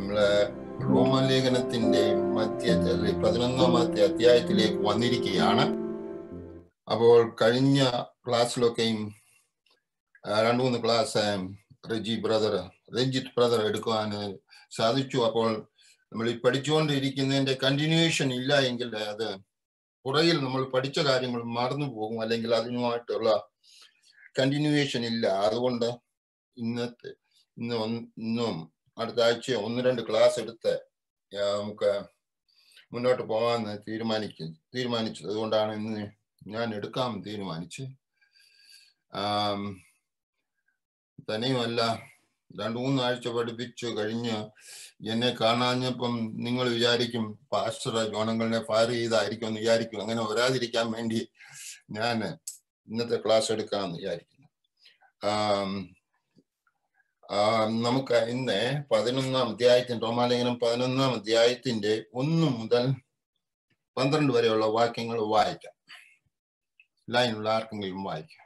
നമ്മള് റോമലേഖനത്തിന്റെ മധ്യത്തിൽ അല്ലെങ്കിൽ പതിനൊന്നാമത്തെ അധ്യായത്തിലേക്ക് വന്നിരിക്കുകയാണ് അപ്പോൾ കഴിഞ്ഞ ക്ലാസ്സിലൊക്കെയും ആ, രണ്ടു മൂന്ന് class Reji brother Ranjith brother എടുക്കുവാൻ സാധിച്ചു അപ്പോൾ നമ്മൾ ഈ പഠിച്ചുകൊണ്ടിരിക്കുന്നതിന്റെ കണ്ടിന്യൂവേഷൻ ഇല്ല എങ്കിൽ അത് പുറകിൽ നമ്മൾ പഠിച്ച കാര്യങ്ങൾ മറന്നു പോകും അല്ലെങ്കിൽ അതിനുമായിട്ടുള്ള കണ്ടിന്യൂവേഷൻ ഇല്ല അതുകൊണ്ട് ഇന്നത്തെ ഇന്ന് ഒന്ന് ഇന്നും അടുത്ത ആഴ്ച ഒന്ന് രണ്ട് ക്ലാസ് എടുത്ത് ആ, നമുക്ക് മുന്നോട്ട് പോകാമെന്ന് തീരുമാനിക്കും തീരുമാനിച്ചത് അതുകൊണ്ടാണ് ഇന്ന് ഞാൻ എടുക്കാം തീരുമാനിച്ച് ആം, തന്നെയുമല്ല രണ്ടു മൂന്നാഴ്ച പഠിപ്പിച്ചു കഴിഞ്ഞ് എന്നെ കാണാഞ്ഞപ്പം നിങ്ങൾ വിചാരിക്കും പാസ്റ്റർ ജോണങ്ങളിനെ ഫയർ ചെയ്തായിരിക്കും എന്ന് വിചാരിക്കും അങ്ങനെ വരാതിരിക്കാൻ വേണ്ടി ഞാൻ ഇന്നത്തെ ക്ലാസ് എടുക്കാമെന്ന് വിചാരിക്കുന്നു ആം, ആം, നമുക്ക് ഇന്ന് പതിനൊന്നാം അധ്യായത്തിന്റെ റോമാലേഖനം പതിനൊന്നാം അധ്യായത്തിന്റെ ഒന്ന് മുതൽ പന്ത്രണ്ട് വരെയുള്ള വാക്യങ്ങൾ വായിക്കാം ലൈനുള്ള ആർക്കെങ്കിലും വായിക്കാം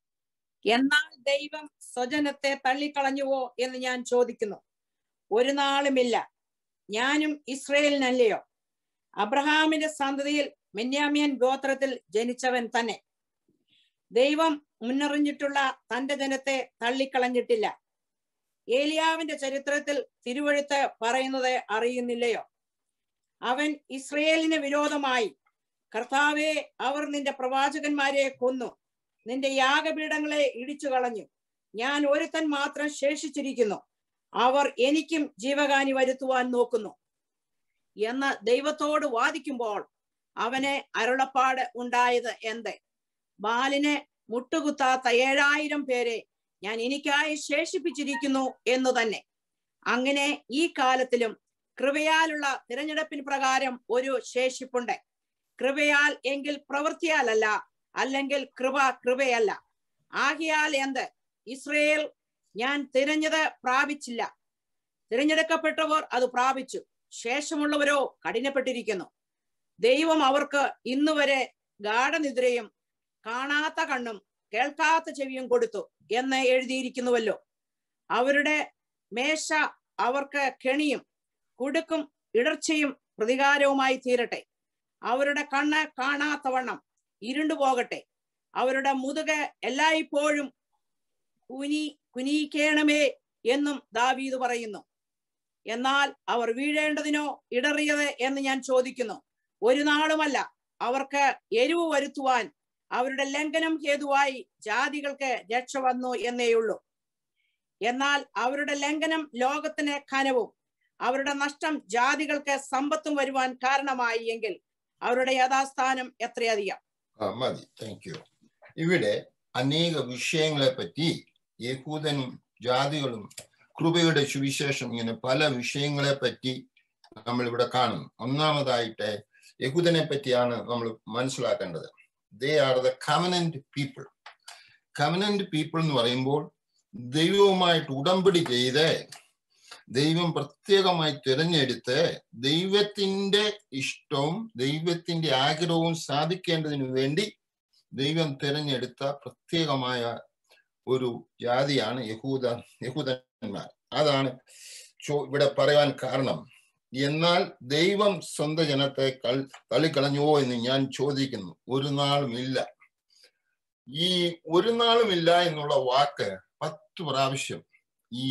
എന്നാൽ ദൈവം സ്വജനത്തെ തള്ളിക്കളഞ്ഞുവോ എന്ന് ഞാൻ ചോദിക്കുന്നു ഒരു നാളുമില്ല ഞാനും ഇസ്രയേലിനല്ലയോ അബ്രഹാമിന്റെ സന്തതിയിൽ മെന്യാമിയൻ ഗോത്രത്തിൽ ജനിച്ചവൻ തന്നെ ദൈവം മുന്നറിഞ്ഞിട്ടുള്ള തന്റെ ജനത്തെ തള്ളിക്കളഞ്ഞിട്ടില്ല ഏലിയാവിന്റെ ചരിത്രത്തിൽ തിരുവഴുത്ത് പറയുന്നത് അറിയുന്നില്ലയോ അവൻ ഇസ്രയേലിന് വിരോധമായി കർത്താവെ അവർ നിന്റെ പ്രവാചകന്മാരെ കൊന്നു നിന്റെ യാഗപീഠങ്ങളെ ഇടിച്ചു കളഞ്ഞു ഞാൻ ഒരുത്തൻ മാത്രം ശേഷിച്ചിരിക്കുന്നു അവർ എനിക്കും ജീവകാനി വരുത്തുവാൻ നോക്കുന്നു എന്ന് ദൈവത്തോട് വാദിക്കുമ്പോൾ അവന് അരുളപ്പാട് ഉണ്ടായത് എന്ത് ബാലിനെ മുട്ടുകുത്താത്ത ഏഴായിരം പേരെ ഞാൻ എനിക്കായി ശേഷിപ്പിച്ചിരിക്കുന്നു എന്ന് തന്നെ അങ്ങനെ ഈ കാലത്തിലും കൃപയാലുള്ള തിരഞ്ഞെടുപ്പിന് പ്രകാരം ഒരു ശേഷിപ്പുണ്ട് കൃപയാൽ എങ്കിൽ പ്രവൃത്തിയാലല്ല അല്ലെങ്കിൽ കൃപ കൃപയല്ല ആകിയാൽ എന്ത് ഇസ്രയേൽ ഞാൻ തിരഞ്ഞത് പ്രാപിച്ചില്ല തിരഞ്ഞെടുക്കപ്പെട്ടവർ അത് പ്രാപിച്ചു ശേഷമുള്ളവരോ കഠിനപ്പെട്ടിരിക്കുന്നു ദൈവം അവർക്ക് ഇന്നുവരെ ഗാഠനിദ്രയും കാണാത്ത കണ്ണും കേൾക്കാത്ത ചെവിയും കൊടുത്തു എന്ന് എഴുതിയിരിക്കുന്നുവല്ലോ അവരുടെ മേശ അവർക്ക് കെണിയും കുടുക്കും ഇടർച്ചയും പ്രതികാരവുമായി തീരട്ടെ അവരുടെ കണ്ണ് കാണാത്തവണ്ണം ഇരുണ്ടു പോകട്ടെ അവരുടെ മുതുക എല്ലായ്പ്പോഴും കുനി കുനിയിക്കണമേ എന്നും ദാവീദ് പറയുന്നു എന്നാൽ അവർ വീഴേണ്ടതിനോ ഇടറിയത് എന്ന് ഞാൻ ചോദിക്കുന്നു ഒരു നാളുമല്ല അവർക്ക് എരിവ് വരുത്തുവാൻ അവരുടെ ലംഘനം ഹേതുവായി ജാതികൾക്ക് രക്ഷ വന്നു എന്നേയുള്ളൂ എന്നാൽ അവരുടെ ലംഘനം ലോകത്തിന് ഖനവും അവരുടെ നഷ്ടം ജാതികൾക്ക് സമ്പത്തും വരുവാൻ കാരണമായി എങ്കിൽ അവരുടെ യഥാസ്ഥാനം എത്രയധികം ആ മതി താങ്ക് യു ഇവിടെ അനേക വിഷയങ്ങളെ പറ്റി യഹൂദനും ജാതികളും കൃപയുടെ സുവിശേഷം ഇങ്ങനെ പല വിഷയങ്ങളെ പറ്റി നമ്മൾ ഇവിടെ കാണുന്നു ഒന്നാമതായിട്ട് യഹൂദനെ പറ്റിയാണ് നമ്മൾ മനസ്സിലാക്കേണ്ടത് they are the covenant people covenant people എന്ന് പറയുമ്പോൾ ദൈവവുമായിട്ട് ഉടമ്പടി ചെയ്ത് ദൈവം പ്രത്യേകമായി തിരഞ്ഞെടുത്ത് ദൈവത്തിന്റെ ഇഷ്ടവും ദൈവത്തിന്റെ ആഗ്രഹവും സാധിക്കേണ്ടതിനു വേണ്ടി ദൈവം തിരഞ്ഞെടുത്ത പ്രത്യേകമായ ഒരു ജാതിയാണ് യഹൂദ യഹൂദന്മാർ അതാണ് ചോ- ഇവിടെ പറയാൻ കാരണം എന്നാൽ ദൈവം സ്വന്തം ജനത്തെ കൾ തള്ളിക്കളഞ്ഞുവോ എന്ന് ഞാൻ ചോദിക്കുന്നു ഒരു നാളുമില്ല ഈ ഒരു നാളുമില്ല എന്നുള്ള വാക്ക് പത്ത് പ്രാവശ്യം ഈ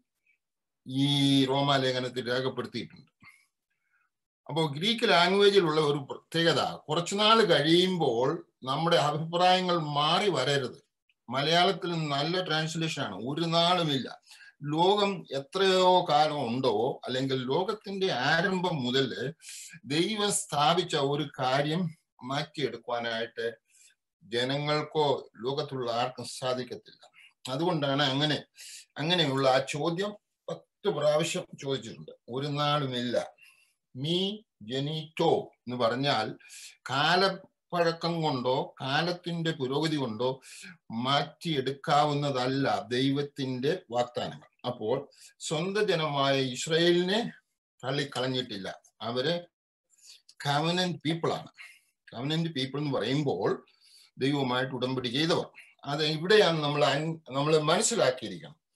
ഈ റോമാലേഖനത്തിൽ രേഖപ്പെടുത്തിയിട്ടുണ്ട് അപ്പോൾ ഗ്രീക്ക് ലാംഗ്വേജിലുള്ള ഒരു പ്രത്യേകത കുറച്ചുനാൾ കഴിയുമ്പോൾ നമ്മുടെ അഭിപ്രായങ്ങൾ മാറി വരരുത് മലയാളത്തിൽ നല്ല ട്രാൻസ്ലേഷൻ ആണ് ഒരു നാളുമില്ല ലോകം എത്രയോ കാലം ഉണ്ടോ അല്ലെങ്കിൽ ലോകത്തിന്റെ ആരംഭം മുതൽ ദൈവം സ്ഥാപിച്ച ഒരു കാര്യം മാറ്റിയെടുക്കുവാനായിട്ട് ജനങ്ങൾക്കോ ലോകത്തുള്ള ആർക്കും സാധിക്കത്തില്ല അതുകൊണ്ടാണ് അങ്ങനെ അങ്ങനെയുള്ള ആ ചോദ്യം പത്ത് പ്രാവശ്യം ചോദിച്ചിട്ടുണ്ട് ഒരു നാളുമില്ല മീ ജനീറ്റോ എന്ന് പറഞ്ഞാൽ കാലപ്പഴക്കം കൊണ്ടോ കാലത്തിന്റെ പുരോഗതി കൊണ്ടോ മാറ്റിയെടുക്കാവുന്നതല്ല ദൈവത്തിന്റെ വാഗ്ദാനങ്ങൾ അപ്പോൾ സ്വന്തം ജനമായ ഇസ്രയേലിനെ തള്ളിക്കളഞ്ഞിട്ടില്ല അവര് കവനന്റ് പീപ്പിൾ ആണ് കവനന്റ് പീപ്പിൾ എന്ന് പറയുമ്പോൾ ദൈവവുമായിട്ട് ഉടമ്പടി ചെയ്തവർ അത് ഇവിടെയാണ് നമ്മൾ നമ്മൾ മനസ്സിലാക്കിയിരിക്കണം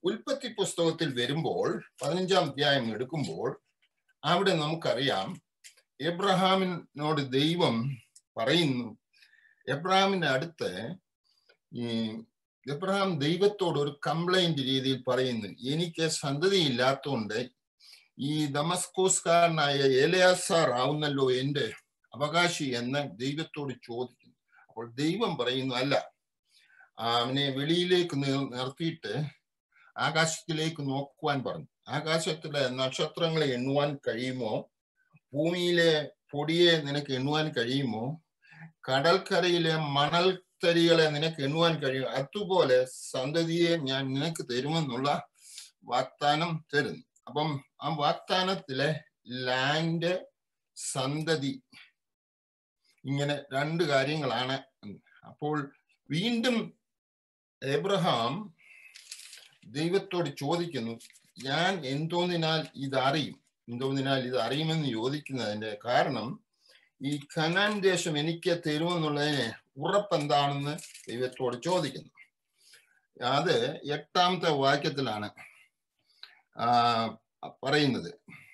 ഉൽപ്പത്തി പുസ്തകത്തിൽ വരുമ്പോൾ പതിനഞ്ചാം അധ്യായം എടുക്കുമ്പോൾ അവിടെ നമുക്കറിയാം എബ്രഹാമിനോട് ദൈവം പറയുന്നു എബ്രഹാമിന്റെ അടുത്ത് ഈ എബ്രഹാം ദൈവത്തോട് ഒരു കംപ്ലൈന്റ് രീതിയിൽ പറയുന്നു എനിക്ക് സന്തതി ഇല്ലാത്തതുകൊണ്ട് ഈ ദമസ്കോസ്കാരനായ ഏലയാസാർ ആവുന്നല്ലോ എന്റെ അവകാശി എന്ന് ദൈവത്തോട് ചോദിക്കുന്നു അപ്പോൾ ദൈവം പറയുന്നു അല്ല അവനെ വെളിയിലേക്ക് നിർത്തിയിട്ട് ആകാശത്തിലേക്ക് നോക്കുവാൻ പറഞ്ഞു ആകാശത്തിലെ നക്ഷത്രങ്ങളെ എണ്ണുവാൻ കഴിയുമോ ഭൂമിയിലെ പൊടിയെ നിനക്ക് എണ്ണുവാൻ കഴിയുമോ കടൽക്കരയിലെ മണൽ തരികളെ നിനക്ക് എണ്ണുവാൻ കഴിയും അതുപോലെ സന്തതിയെ ഞാൻ നിനക്ക് തരുമെന്നുള്ള വാഗ്ദാനം തരുന്നു അപ്പം ആ വാഗ്ദാനത്തിലെ ലാൻഡ് സന്തതി ഇങ്ങനെ രണ്ട് കാര്യങ്ങളാണ് അപ്പോൾ വീണ്ടും എബ്രഹാം ദൈവത്തോട് ചോദിക്കുന്നു ഞാൻ എന്തോന്നിനാൽ ഇത് അറിയും എന്തോന്നിനാൽ ഇത് അറിയുമെന്ന് ചോദിക്കുന്നതിന്റെ കാരണം ഈ ഖനാൻ ദേശം എനിക്ക് തരുമെന്നുള്ളതിന് ഉറപ്പെന്താണെന്ന് ദൈവത്തോട് ചോദിക്കുന്നു അത് എട്ടാമത്തെ വാക്യത്തിലാണ് ആ പറയുന്നത്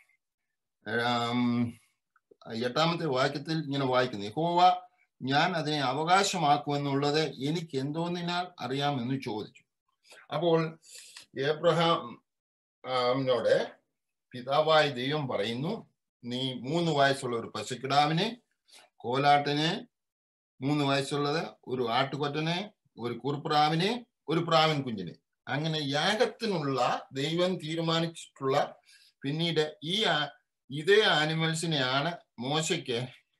എട്ടാമത്തെ വാക്യത്തിൽ ഇങ്ങനെ വായിക്കുന്നു യഹോവ ഞാൻ അതിനെ അവകാശമാക്കുമെന്നുള്ളത് എനിക്ക് എന്തോന്നിനാൽ അറിയാമെന്ന് ചോദിച്ചു അപ്പോൾ ഏബ്രഹാമിനോട് പിതാവായ ദൈവം പറയുന്നു നീ മൂന്ന് വയസ്സുള്ള ഒരു പശുക്കിടാവിനെ കോലാട്ടിനെ മൂന്ന് വയസ്സുള്ളത് ഒരു ആട്ടുകൊറ്റനെ ഒരു കുറുപ്രാവിനെ ഒരു പ്രാവിൻ കുഞ്ഞിനെ അങ്ങനെ യാഗത്തിനുള്ള ദൈവം തീരുമാനിച്ചിട്ടുള്ള പിന്നീട് ഈ ഇതേ ആനിമൽസിനെയാണ് മോശയ്ക്ക്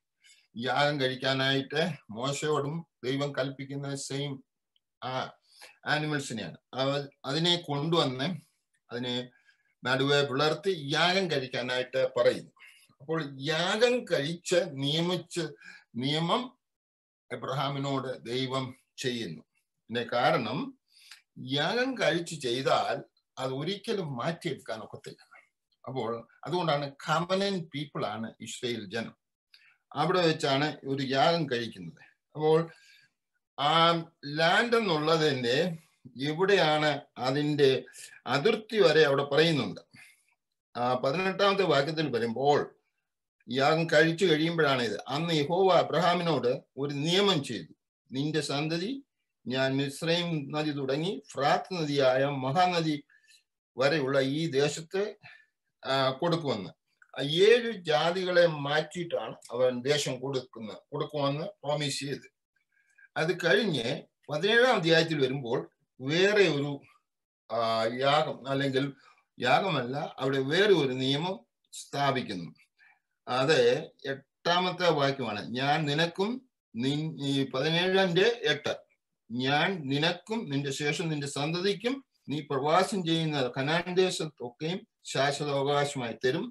യാഗം കഴിക്കാനായിട്ട് മോശയോടും ദൈവം കൽപ്പിക്കുന്ന സെയിം ആ ആനിമൽസിനെയാണ് അതിനെ കൊണ്ടുവന്ന് അതിനെ നടുവെ പിളർത്തി യാഗം കഴിക്കാനായിട്ട് പറയുന്നു അപ്പോൾ യാഗം കഴിച്ച് നിയമിച്ച് നിയമം എബ്രഹാമിനോട് ദൈവം ചെയ്യുന്നു ഇതിന്റെ കാരണം യാഗം കഴിച്ച് ചെയ്താൽ അത് ഒരിക്കലും മാറ്റിയെടുക്കാൻ ഒക്കത്തില്ല അപ്പോൾ അതുകൊണ്ടാണ് കമനൻ പീപ്പിൾ ആണ് ഇസ്രയേൽ ജനം അവിടെ വെച്ചാണ് ഒരു യാഗം കഴിക്കുന്നത് അപ്പോൾ ആ ലാൻഡ് എന്നുള്ളതിന്റെ എവിടെയാണ് അതിന്റെ അതിർത്തി വരെ അവിടെ പറയുന്നുണ്ട് ആ പതിനെട്ടാമത്തെ വാക്യത്തിൽ വരുമ്പോൾ യാഗം കഴിച്ചു കഴിയുമ്പോഴാണ് ഇത് അന്ന് യഹോവ അബ്രഹാമിനോട് ഒരു നിയമം ചെയ്തു നിന്റെ സന്തതി ഞാൻ മിശ്രയും നദി തുടങ്ങി ഫ്രാത്ത് നദിയായ മഹാനദി വരെയുള്ള ഈ ദേശത്ത് കൊടുക്കുമെന്ന് ഏഴ് ജാതികളെ മാറ്റിയിട്ടാണ് അവൻ ദേശം കൊടുക്കുന്ന കൊടുക്കുമെന്ന് പ്രോമിസ് ചെയ്ത് അത് കഴിഞ്ഞ് പതിനേഴാം അധ്യായത്തിൽ വരുമ്പോൾ വേറെ ഒരു യാഗം അല്ലെങ്കിൽ യാഗമല്ല അവിടെ വേറെ ഒരു നിയമം സ്ഥാപിക്കുന്നു അത് എട്ടാമത്തെ വാക്യമാണ് ഞാൻ നിനക്കും ഈ പതിനേഴാന്റെ എട്ട് ഞാൻ നിനക്കും നിന്റെ ശേഷം നിന്റെ സന്തതിക്കും നീ പ്രവാസം ചെയ്യുന്ന കനാൻ ദേശത്തൊക്കെയും ശാശ്വത അവകാശമായി തരും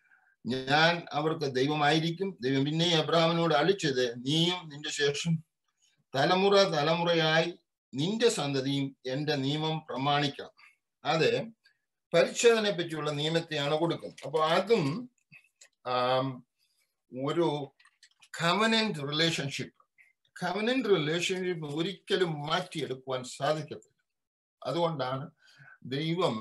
ഞാൻ അവർക്ക് ദൈവമായിരിക്കും ദൈവം പിന്നെ അബ്രഹാമിനോട് അളിച്ചത് നീയും നിന്റെ ശേഷം തലമുറ തലമുറയായി നിന്റെ സന്തതിയും എന്റെ നിയമം പ്രമാണിക്കണം അത് പരിച്ഛേദനെ പറ്റിയുള്ള നിയമത്തെയാണ് കൊടുക്കുന്നത് അപ്പൊ അതും ഒരു കവനന്റ് റിലേഷൻഷിപ്പ് കവനന്റ് റിലേഷൻഷിപ്പ് ഒരിക്കലും മാറ്റിയെടുക്കുവാൻ സാധിക്കത്തില്ല അതുകൊണ്ടാണ് ദൈവം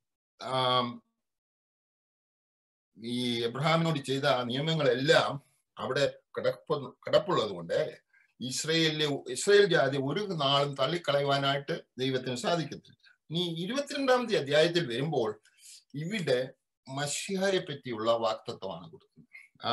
ഈ എബ്രഹാമിനോട് ചെയ്ത നിയമങ്ങളെല്ലാം അവിടെ കിടപ്പ കിടപ്പുള്ളത് കൊണ്ട് ഇസ്രയേലിലെ ഇസ്രയേൽ ജാതി ഒരു നാളും തള്ളിക്കളയുവാനായിട്ട് ദൈവത്തിന് സാധിക്കത്തില്ല ഇനി ഇരുപത്തിരണ്ടാമത്തെ അധ്യായത്തിൽ വരുമ്പോൾ ഇവിടെ മഷിഹായെ പറ്റിയുള്ള വാക്തത്വമാണ് കൊടുക്കുന്നത് ആ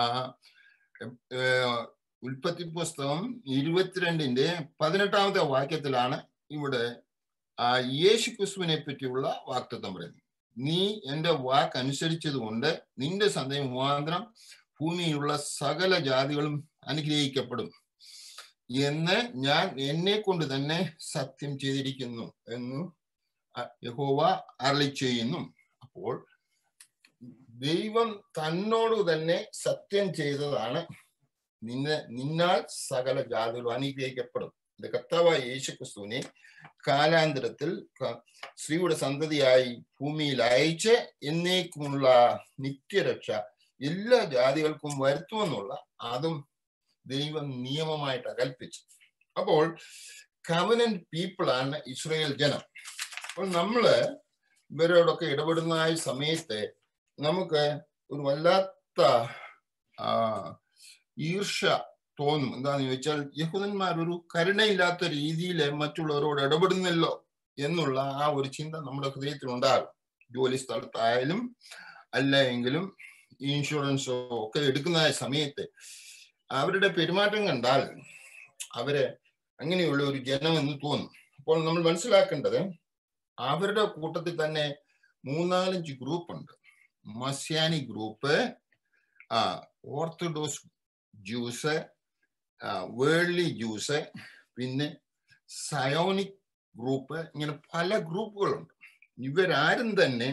ഉൽപ്പത്തി പുസ്തകം ഇരുപത്തിരണ്ടിന്റെ പതിനെട്ടാമത്തെ വാക്യത്തിലാണ് ഇവിടെ ആ യേശു ക്രിസ്തുവിനെ പറ്റിയുള്ള വാക്തത്വം പറയുന്നത് നീ എന്റെ വാക്ക് അനുസരിച്ചത് കൊണ്ട് നിന്റെ സന്ദേഹ മുഖാന്തരം ഭൂമിയിലുള്ള സകല ജാതികളും അനുഗ്രഹിക്കപ്പെടും എന്ന് ഞാൻ എന്നെ കൊണ്ട് തന്നെ സത്യം ചെയ്തിരിക്കുന്നു എന്ന് യഹോവ അരളി ചെയ്യുന്നു അപ്പോൾ ദൈവം തന്നോട് തന്നെ സത്യം ചെയ്തതാണ് നിന്നെ നിന്നാൽ സകല ജാതികളും അനുഗ്രഹിക്കപ്പെടും ഇത് കർത്താവായ യേശു ക്രിസ്തുവിനെ കാലാന്തരത്തിൽ സ്ത്രീയുടെ സന്തതിയായി ഭൂമിയിൽ അയച്ച് എന്നേക്കുമുള്ള നിത്യരക്ഷ എല്ലാ ജാതികൾക്കും വരുത്തുമെന്നുള്ള അതും ദൈവം നിയമമായിട്ട് കൽപ്പിച്ചു അപ്പോൾ കവനന്റ് പീപ്പിൾ ആണ് ഇസ്രയേൽ ജനം അപ്പോൾ നമ്മള് ഇവരോടൊക്കെ ഇടപെടുന്ന ആ സമയത്ത് നമുക്ക് ഒരു വല്ലാത്ത ആ ഈർഷ തോന്നും എന്താന്ന് ചോദിച്ചാൽ യഹൂദന്മാർ ഒരു കരുണയില്ലാത്ത രീതിയിൽ മറ്റുള്ളവരോട് ഇടപെടുന്നല്ലോ എന്നുള്ള ആ ഒരു ചിന്ത നമ്മുടെ ഹൃദയത്തിൽ ഉണ്ടാകും ജോലി സ്ഥലത്തായാലും അല്ല എങ്കിലും ഇൻഷുറൻസോ ഒക്കെ എടുക്കുന്ന സമയത്ത് അവരുടെ പെരുമാറ്റം കണ്ടാൽ അവര് അങ്ങനെയുള്ള ഒരു ജനം എന്ന് തോന്നും അപ്പോൾ നമ്മൾ മനസ്സിലാക്കേണ്ടത് അവരുടെ കൂട്ടത്തിൽ തന്നെ മൂന്നാലഞ്ച് ഗ്രൂപ്പ് ഉണ്ട് മസ്യാനി ഗ്രൂപ്പ് ആ ഓർത്തഡോക്സ് ജ്യൂസ് വേൾഡ്ലി ജ്യൂസ് പിന്നെ സയോണിക് ഗ്രൂപ്പ് ഇങ്ങനെ പല ഗ്രൂപ്പുകളുണ്ട് ഇവരാരും തന്നെ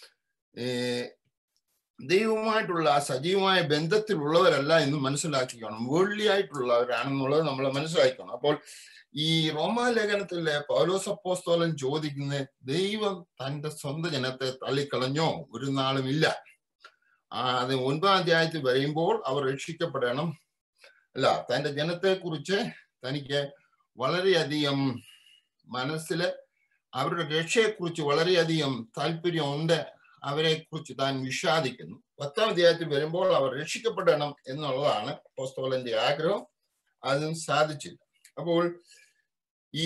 ദൈവമായിട്ടുള്ള ആ സജീവമായ ബന്ധത്തിലുള്ളവരല്ല എന്ന് മനസ്സിലാക്കിക്കണം വേൾഡ്ലി ആയിട്ടുള്ളവരാണെന്നുള്ളത് നമ്മൾ മനസ്സിലാക്കണം അപ്പോൾ ഈ റോമാലേഖനത്തിലെ പൗലോസപ്പോസ്തോലൻ ചോദിക്കുന്ന ദൈവം തന്റെ സ്വന്തം ജനത്തെ തള്ളിക്കളഞ്ഞോ ഒരു നാളും ഇല്ല ആ അത് ഒൻപതാം അധ്യായത്തിൽ വരുമ്പോൾ അവർ രക്ഷിക്കപ്പെടണം അല്ല തന്റെ ജനത്തെ കുറിച്ച് തനിക്ക് വളരെയധികം മനസ്സില് അവരുടെ രക്ഷയെക്കുറിച്ച് വളരെയധികം താല്പര്യമുണ്ട് അവരെ കുറിച്ച് താൻ വിഷാദിക്കുന്നു പത്താം അധ്യായത്തിൽ വരുമ്പോൾ അവർ രക്ഷിക്കപ്പെടണം എന്നുള്ളതാണ് പോസ്തോലന്റെ ആഗ്രഹം അതും സാധിച്ചില്ല അപ്പോൾ ഈ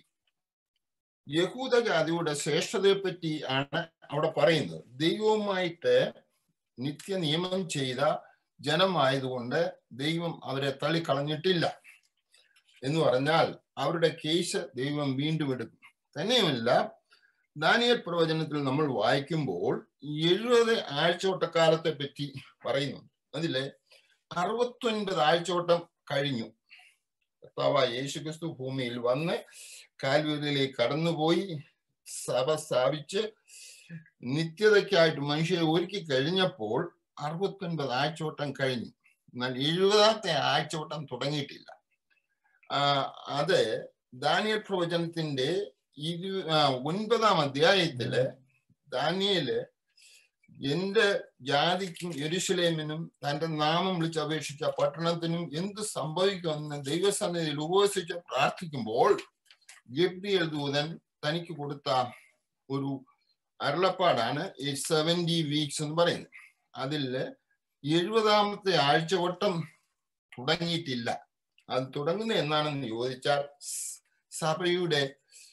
യഹൂദ ജാതിയുടെ ശ്രേഷ്ഠതയെ പറ്റി ആണ് അവിടെ പറയുന്നത് ദൈവവുമായിട്ട് നിത്യ നിയമം ചെയ്ത ജനമായതുകൊണ്ട് ദൈവം അവരെ തള്ളിക്കളഞ്ഞിട്ടില്ല എന്ന് പറഞ്ഞാൽ അവരുടെ കേസ് ദൈവം വീണ്ടും എടുക്കും തന്നെയുമല്ല ദാനിയൽ പ്രവചനത്തിൽ നമ്മൾ വായിക്കുമ്പോൾ എഴുപത് ആഴ്ചവട്ടക്കാലത്തെ പറ്റി പറയുന്നുണ്ട് അതില് അറുപത്തൊൻപത് ആഴ്ചവട്ടം കഴിഞ്ഞു കർത്താവായ യേശുക്രിസ്തു ഭൂമിയിൽ വന്ന് കാൽവരിയിലേക്ക് കടന്നുപോയി സഭ സ്ഥാപിച്ച് നിത്യതയ്ക്കായിട്ട് മനുഷ്യരെ ഒരുക്കി കഴിഞ്ഞപ്പോൾ അറുപത്തൊൻപത് ആഴ്ചവട്ടം കഴിഞ്ഞു എന്നാൽ എഴുപതാമത്തെ ആഴ്ചവട്ടം തുടങ്ങിയിട്ടില്ല അത് ദാനിയൽ പ്രവചനത്തിന്റെ ഇരു ഒൻപതാം അധ്യായത്തില് ദാനിയല് എന്റെ ജാതിക്കും യെരുശലേമിനും തന്റെ നാമം വിളിച്ച് അപേക്ഷിച്ച പട്ടണത്തിനും എന്ത് സംഭവിക്കുമെന്ന് ദൈവസന്നിധിയിൽ ഉപവസിച്ച് പ്രാർത്ഥിക്കുമ്പോൾ ഗബ്രിയൽ ദൂതൻ തനിക്ക് കൊടുത്ത ഒരു അരുളപ്പാടാണ് ഈ സെവൻറ്റി വീക്സ് എന്ന് പറയുന്നത് അതിൽ എഴുപതാമത്തെ ആഴ്ചവട്ടം തുടങ്ങിയിട്ടില്ല അത് തുടങ്ങുന്നത് എന്നാണെന്ന് ചോദിച്ചാൽ സഭയുടെ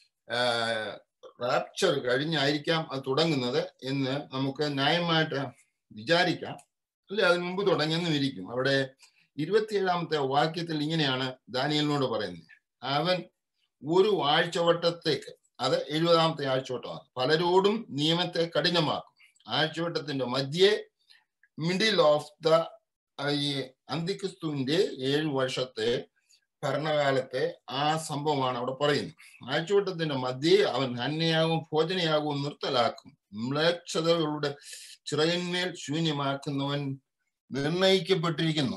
റാപ്ചർ കഴിഞ്ഞായിരിക്കാം അത് തുടങ്ങുന്നത് എന്ന് നമുക്ക് ന്യായമായിട്ട് വിചാരിക്കാം അല്ലെ അതിന് മുമ്പ് തുടങ്ങിയെന്നും ഇരിക്കും അവിടെ ഇരുപത്തിയേഴാമത്തെ വാക്യത്തിൽ ഇങ്ങനെയാണ് ദാനിയലിനോട് പറയുന്നത് അവൻ ഒരു ആഴ്ചവട്ടത്തേക്ക് അത് എഴുപതാമത്തെ ആഴ്ചവട്ടമാണ് പലരോടും നിയമത്തെ കഠിനമാക്കും ആഴ്ചവട്ടത്തിന്റെ മധ്യേ മിഡിൽ ഓഫ് ദ ഈ അന്തിക്രിസ്തുവിന്റെ ഏഴ് വർഷത്തെ ഭരണകാലത്തെ ആ സംഭവമാണ് അവിടെ പറയുന്നത് ആഴ്ചവട്ടത്തിന്റെ മധ്യേ അവൻ ഹന്യയാകും ഭോജനയാകും നിർത്തലാക്കും മ്ലേച്ഛതകളുടെ ചിറയന്മേൽ ശൂന്യമാക്കുന്നവൻ നിർണയിക്കപ്പെട്ടിരിക്കുന്നു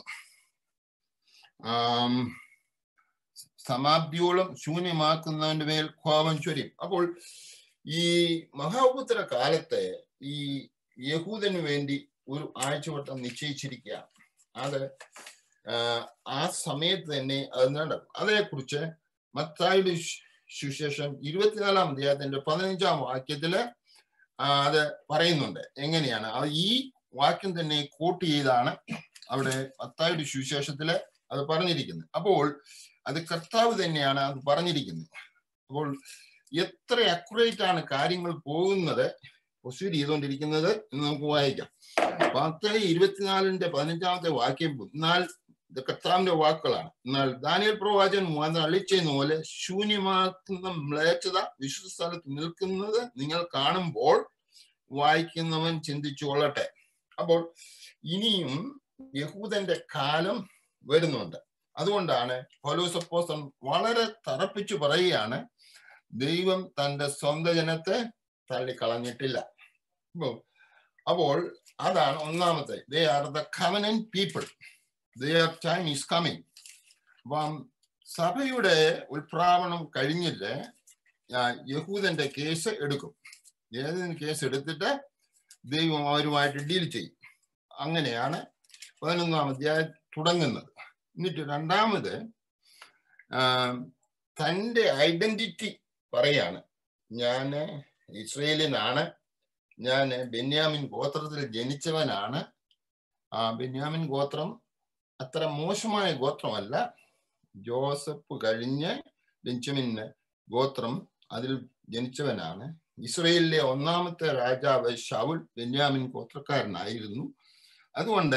ആം സമാപ്തിയോളം ശൂന്യമാക്കുന്നവന്റെ മേൽ കോപം ചൊരിയും അപ്പോൾ ഈ മഹാപുത്ര കാലത്തെ ഈ യഹൂദന് വേണ്ടി ഒരു ആഴ്ചവട്ടം നിശ്ചയിച്ചിരിക്കുകയാണ് അത് ആ സമയത്ത് തന്നെ അത് നടക്കും അതേക്കുറിച്ച് മത്തായുടെ സുശേഷം ഇരുപത്തിനാലാം അധ്യായത്തിന്റെ പതിനഞ്ചാം വാക്യത്തില് അത് പറയുന്നുണ്ട് എങ്ങനെയാണ് ഈ വാക്യം തന്നെ കോട്ട് ചെയ്താണ് അവിടെ മത്തായുടെ സുശേഷത്തില് അത് പറഞ്ഞിരിക്കുന്നത് അപ്പോൾ അത് കർത്താവ് തന്നെയാണ് അത് പറഞ്ഞിരിക്കുന്നത് അപ്പോൾ എത്ര അക്യുറേറ്റ് ആണ് കാര്യങ്ങൾ പോകുന്നത് പ്രൊസീഡ് ചെയ്തുകൊണ്ടിരിക്കുന്നത് എന്ന് നമുക്ക് വായിക്കാം പത്ത് ഇരുപത്തിനാലിന്റെ പതിനഞ്ചാമത്തെ വാക്യം എന്നാൽ ഇത് കർത്താവിന്റെ വാക്കുകളാണ് എന്നാൽ ദാനിയൽ പ്രവാചകൻ മുഖാന്തരം അളിച്ചെന്ന പോലെ ശൂന്യമാക്കുന്ന മ്ലേച്ഛത വിശുദ്ധ സ്ഥലത്ത് നിൽക്കുന്നത് നിങ്ങൾ കാണുമ്പോൾ വായിക്കുന്നവൻ ചിന്തിച്ചു കൊള്ളട്ടെ അപ്പോൾ ഇനിയും യഹൂദന്റെ കാലം വരുന്നുണ്ട് അതുകൊണ്ടാണ് പൗലോസപ്പോസൻ വളരെ തറപ്പിച്ചു പറയുകയാണ് ദൈവം തന്റെ സ്വന്തം ജനത്തെ തള്ളിക്കളഞ്ഞിട്ടില്ല അപ്പോൾ അതാണ് ഒന്നാമത്തെ they are the covenant people their time is coming അപ്പം സഭയുടെ ഉൽപ്രാവണം കഴിഞ്ഞിട്ട് യഹൂദന്റെ കേസ് എടുക്കും ഏതെങ്കിലും കേസ് എടുത്തിട്ട് ദൈവം അവരുമായിട്ട് ഡീൽ ചെയ്യും അങ്ങനെയാണ് പതിനൊന്നാം അധ്യായം തുടങ്ങുന്നത് എന്നിട്ട് രണ്ടാമത് തൻ്റെ ഐഡന്റിറ്റി പറയാണ് ഞാൻ ഇസ്രയേലിനാണ് ഞാൻ ബെന്യാമിൻ ഗോത്രത്തിൽ ജനിച്ചവനാണ് ആ ബെന്യാമിൻ ഗോത്രം അത്ര മോശമായ ഗോത്രമല്ല ജോസഫ് കഴിഞ്ഞ് ബെഞ്ചമിന് ഗോത്രം അതിൽ ജനിച്ചവനാണ് ഇസ്രയേലിലെ ഒന്നാമത്തെ രാജാവ് ഷൗൽ ബെന്യാമിൻ ഗോത്രക്കാരനായിരുന്നു അതുകൊണ്ട്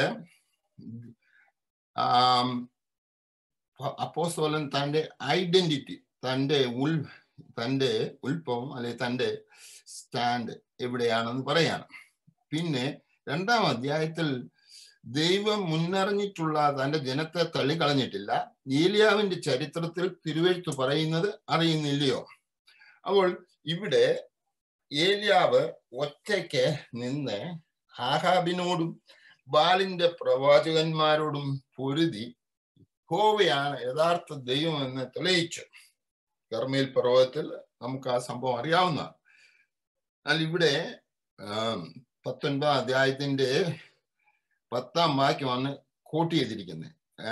അപ്പോസ്തോലൻ തൻ്റെ ഐഡന്റിറ്റി തൻ്റെ ഉൾ തൻ്റെ ഉത്ഭവം അല്ലെ തൻ്റെ സ്റ്റാൻഡ് എവിടെയാണെന്ന് പറയാണ് പിന്നെ രണ്ടാം അധ്യായത്തിൽ ദൈവം മുന്നറിഞ്ഞിട്ടുള്ള തന്റെ ജനത്തെ തള്ളിക്കളഞ്ഞിട്ടില്ല ഏലിയാവിന്റെ ചരിത്രത്തിൽ തിരുവെഴുത്ത് പറയുന്നത് അറിയുന്നില്ലയോ അപ്പോൾ ഇവിടെ ഏലിയാവ് ഒറ്റയ്ക്ക് നിന്ന് ഹാഹാബിനോടും ബാലിന്റെ പ്രവാചകന്മാരോടും പൊരുതി ഹോവയാണ് യഥാർത്ഥ ദൈവം എന്ന് തെളിയിച്ചു കർമ്മയിൽ പർവ്വതത്തിൽ നമുക്ക് ആ സംഭവം അറിയാവുന്നതാണ് എന്നാൽ ഇവിടെ പത്തൊൻപതാം അധ്യായത്തിന്റെ പത്താം വാക്യമാണ് കോട്ട് ചെയ്തിരിക്കുന്നത്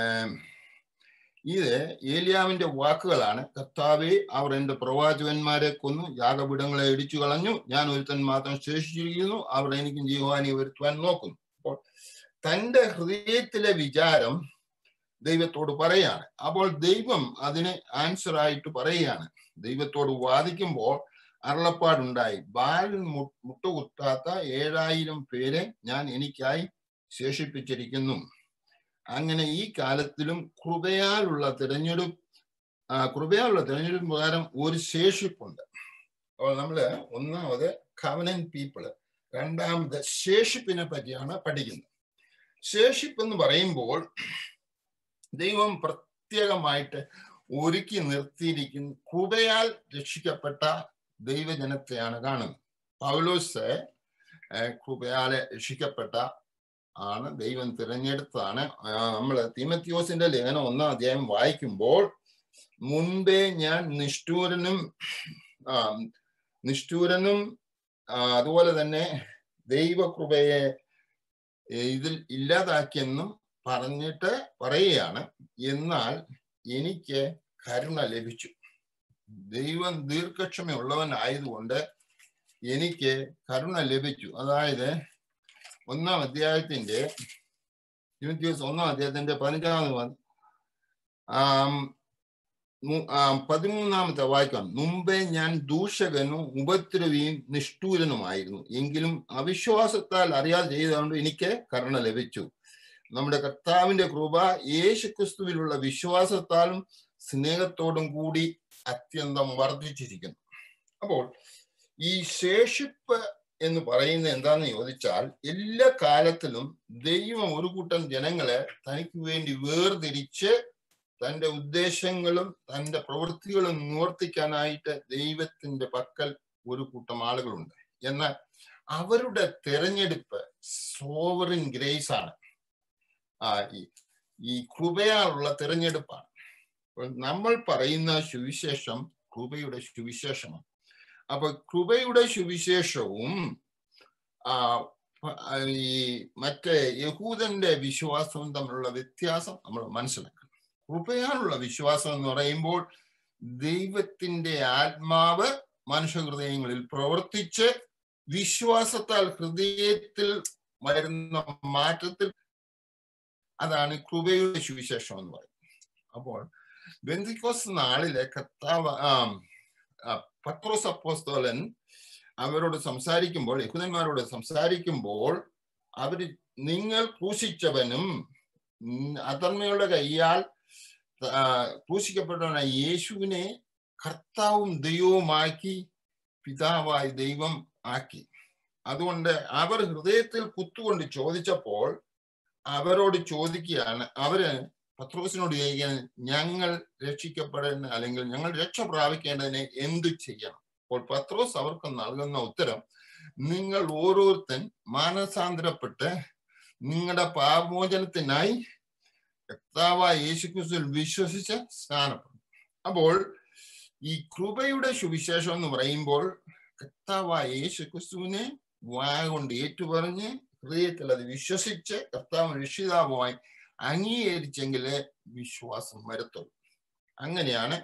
ഇത് ഏലിയാവിന്റെ വാക്കുകളാണ് കർത്താവെ അവർ എന്റെ പ്രവാചകന്മാരെ കൊന്നു യാഗപീഠങ്ങളെ ഇടിച്ചു കളഞ്ഞു ഞാൻ ഒരുത്തൻ മാത്രം ശേഷിച്ചിരിക്കുന്നു അവർ എനിക്കും ജീവാനി വരുത്തുവാൻ നോക്കുന്നു അപ്പോൾ തന്റെ ഹൃദയത്തിലെ വിചാരം ദൈവത്തോട് പറയാണ് അപ്പോൾ ദൈവം അതിന് ആൻസർ ആയിട്ട് പറയുകയാണ് ദൈവത്തോട് വാദിക്കുമ്പോൾ അരുളപ്പാടുണ്ടായി ബാലിൽ മുട്ടുകുത്താത്ത ഏഴായിരം പേരെ ഞാൻ എനിക്കായി ശേഷിപ്പിച്ചിരിക്കുന്നു അങ്ങനെ ഈ കാലത്തിലും കൃപയാലുള്ള തിരഞ്ഞെടുപ്പ് കൃപയാലുള്ള തിരഞ്ഞെടുപ്പ് പ്രകാരം ഒരു ശേഷിപ്പുണ്ട് അപ്പോൾ നമ്മള് ഒന്നാമത് കവനൻ പീപ്പിള് രണ്ടാമത് ശേഷിപ്പിനെ പറ്റിയാണ് പഠിക്കുന്നത് ശേഷിപ്പ് എന്ന് പറയുമ്പോൾ ദൈവം പ്രത്യേകമായിട്ട് ഒരുക്കി നിർത്തിയിരിക്കുന്ന കൃപയാൽ രക്ഷിക്കപ്പെട്ട ദൈവജനത്തെയാണ് കാണുന്നത് പൗലോസ് കൃപയാലെ രക്ഷിക്കപ്പെട്ട ആണ് ദൈവം തിരഞ്ഞെടുത്തതാണ് നമ്മൾ തീമത്യോസിന്റെ ലേഖനം ഒന്നാം അധ്യായം വായിക്കുമ്പോൾ മുൻപേ ഞാൻ നിഷ്ഠൂരനും നിഷ്ഠൂരനും അതുപോലെ തന്നെ ദൈവകൃപയെ ഇതിൽ ഇല്ലാതാക്കിയെന്നും പറഞ്ഞിട്ട് പറയുകയാണ് എന്നാൽ എനിക്ക് കരുണ ലഭിച്ചു ദൈവം ദീർഘക്ഷമയുള്ളവനായതുകൊണ്ട് എനിക്ക് കരുണ ലഭിച്ചു അതായത് ഒന്നാം അധ്യായത്തിന്റെ ഒന്നാം അധ്യായത്തിന്റെ പതിനഞ്ചാമത് പതിമൂന്നാമത്തെ വാക്യം മുമ്പേ ഞാൻ ദൂഷകനും ഉപദ്രവിയും നിഷ്ഠൂരനുമായിരുന്നു എങ്കിലും അവിശ്വാസത്താൽ അറിയാതെ ചെയ്തുകൊണ്ട് എനിക്ക് കരുണ ലഭിച്ചു നമ്മുടെ കർത്താവിന്റെ കൃപ യേശു ക്രിസ്തുവിലുള്ള വിശ്വാസത്താലും സ്നേഹത്തോടും കൂടി അത്യന്തം വർദ്ധിച്ചിരിക്കുന്നു അപ്പോൾ ഈ ശേഷിപ്പ് എന്ന് പറയുന്നത് എന്താന്ന് ചോദിച്ചാൽ എല്ലാ കാലത്തിലും ദൈവം ഒരു കൂട്ടം ജനങ്ങളെ തനിക്ക് വേണ്ടി വേർതിരിച്ച് തന്റെ ഉദ്ദേശങ്ങളും തന്റെ പ്രവൃത്തികളും നിവർത്തിക്കാനായിട്ട് ദൈവത്തിന്റെ പക്കൽ ഒരു കൂട്ടം ആളുകളുണ്ട് എന്നാൽ അവരുടെ തെരഞ്ഞെടുപ്പ് സോവറിൻ ഗ്രേസ് ആണ് ആ ഈ കൃപയാലുള്ള തെരഞ്ഞെടുപ്പാണ് നമ്മൾ പറയുന്ന സുവിശേഷം കൃപയുടെ സുവിശേഷമാണ് അപ്പൊ കൃപയുടെ സുവിശേഷവും ഈ മറ്റേ യഹൂദന്റെ വിശ്വാസവും തമ്മിലുള്ള വ്യത്യാസം നമ്മൾ മനസ്സിലാക്കണം കൃപയാലുള്ള വിശ്വാസം എന്ന് പറയുമ്പോൾ ദൈവത്തിന്റെ ആത്മാവ് മനുഷ്യഹൃദയങ്ങളിൽ പ്രവർത്തിച്ച് വിശ്വാസത്താൽ ഹൃദയത്തിൽ വരുന്ന മാറ്റത്തിൽ അതാണ് കൃപയുടെ സുവിശേഷം എന്ന് പറയുന്നത് അപ്പോൾ ബന്ധിക്കോസ് നാളിലെ കർത്താവ് പത്രോസ് അപ്പോസ്തോലൻ അവരോട് സംസാരിക്കുമ്പോൾ യഹൂദന്മാരോട് സംസാരിക്കുമ്പോൾ അവര് നിങ്ങൾ ക്രൂശിച്ചവനും അധർമ്മയുടെ കയ്യാൽ ക്രൂശിക്കപ്പെട്ടവനായ യേശുവിനെ കർത്താവും ദൈവവുമാക്കി പിതാവായി ദൈവം ആക്കി അതുകൊണ്ട് അവർ ഹൃദയത്തിൽ കുത്തുകൊണ്ട് ചോദിച്ചപ്പോൾ അവരോട് ചോദിക്കുകയാണ് അവര് പത്രോസിനോട് ചോദിക്കാൻ ഞങ്ങൾ രക്ഷിക്കപ്പെടേണ്ട അല്ലെങ്കിൽ ഞങ്ങൾ രക്ഷ പ്രാപിക്കേണ്ടതിന് എന്തു ചെയ്യണം അപ്പോൾ പത്രോസ് അവർക്ക് നൽകുന്ന ഉത്തരം നിങ്ങൾ ഓരോരുത്തൻ മാനസാന്തരപ്പെട്ട് നിങ്ങളുടെ പാപമോചനത്തിനായി കർത്താവായ യേശുക്രിസ്തുവിൽ വിശ്വസിച്ച് സ്നാനപ്പെടും അപ്പോൾ ഈ കൃപയുടെ സുവിശേഷം എന്ന് പറയുമ്പോൾ കർത്താവായ യേശുക്രിസ്തുവിനെ വായ കൊണ്ട് ഏറ്റുപറഞ്ഞ് ഹൃദയത്തിൽ അത് വിശ്വസിച്ച് കർത്താവ് രക്ഷിതാവുമായി അംഗീകരിച്ചെങ്കിലേ വിശ്വാസം വരത്തുള്ളൂ അങ്ങനെയാണ്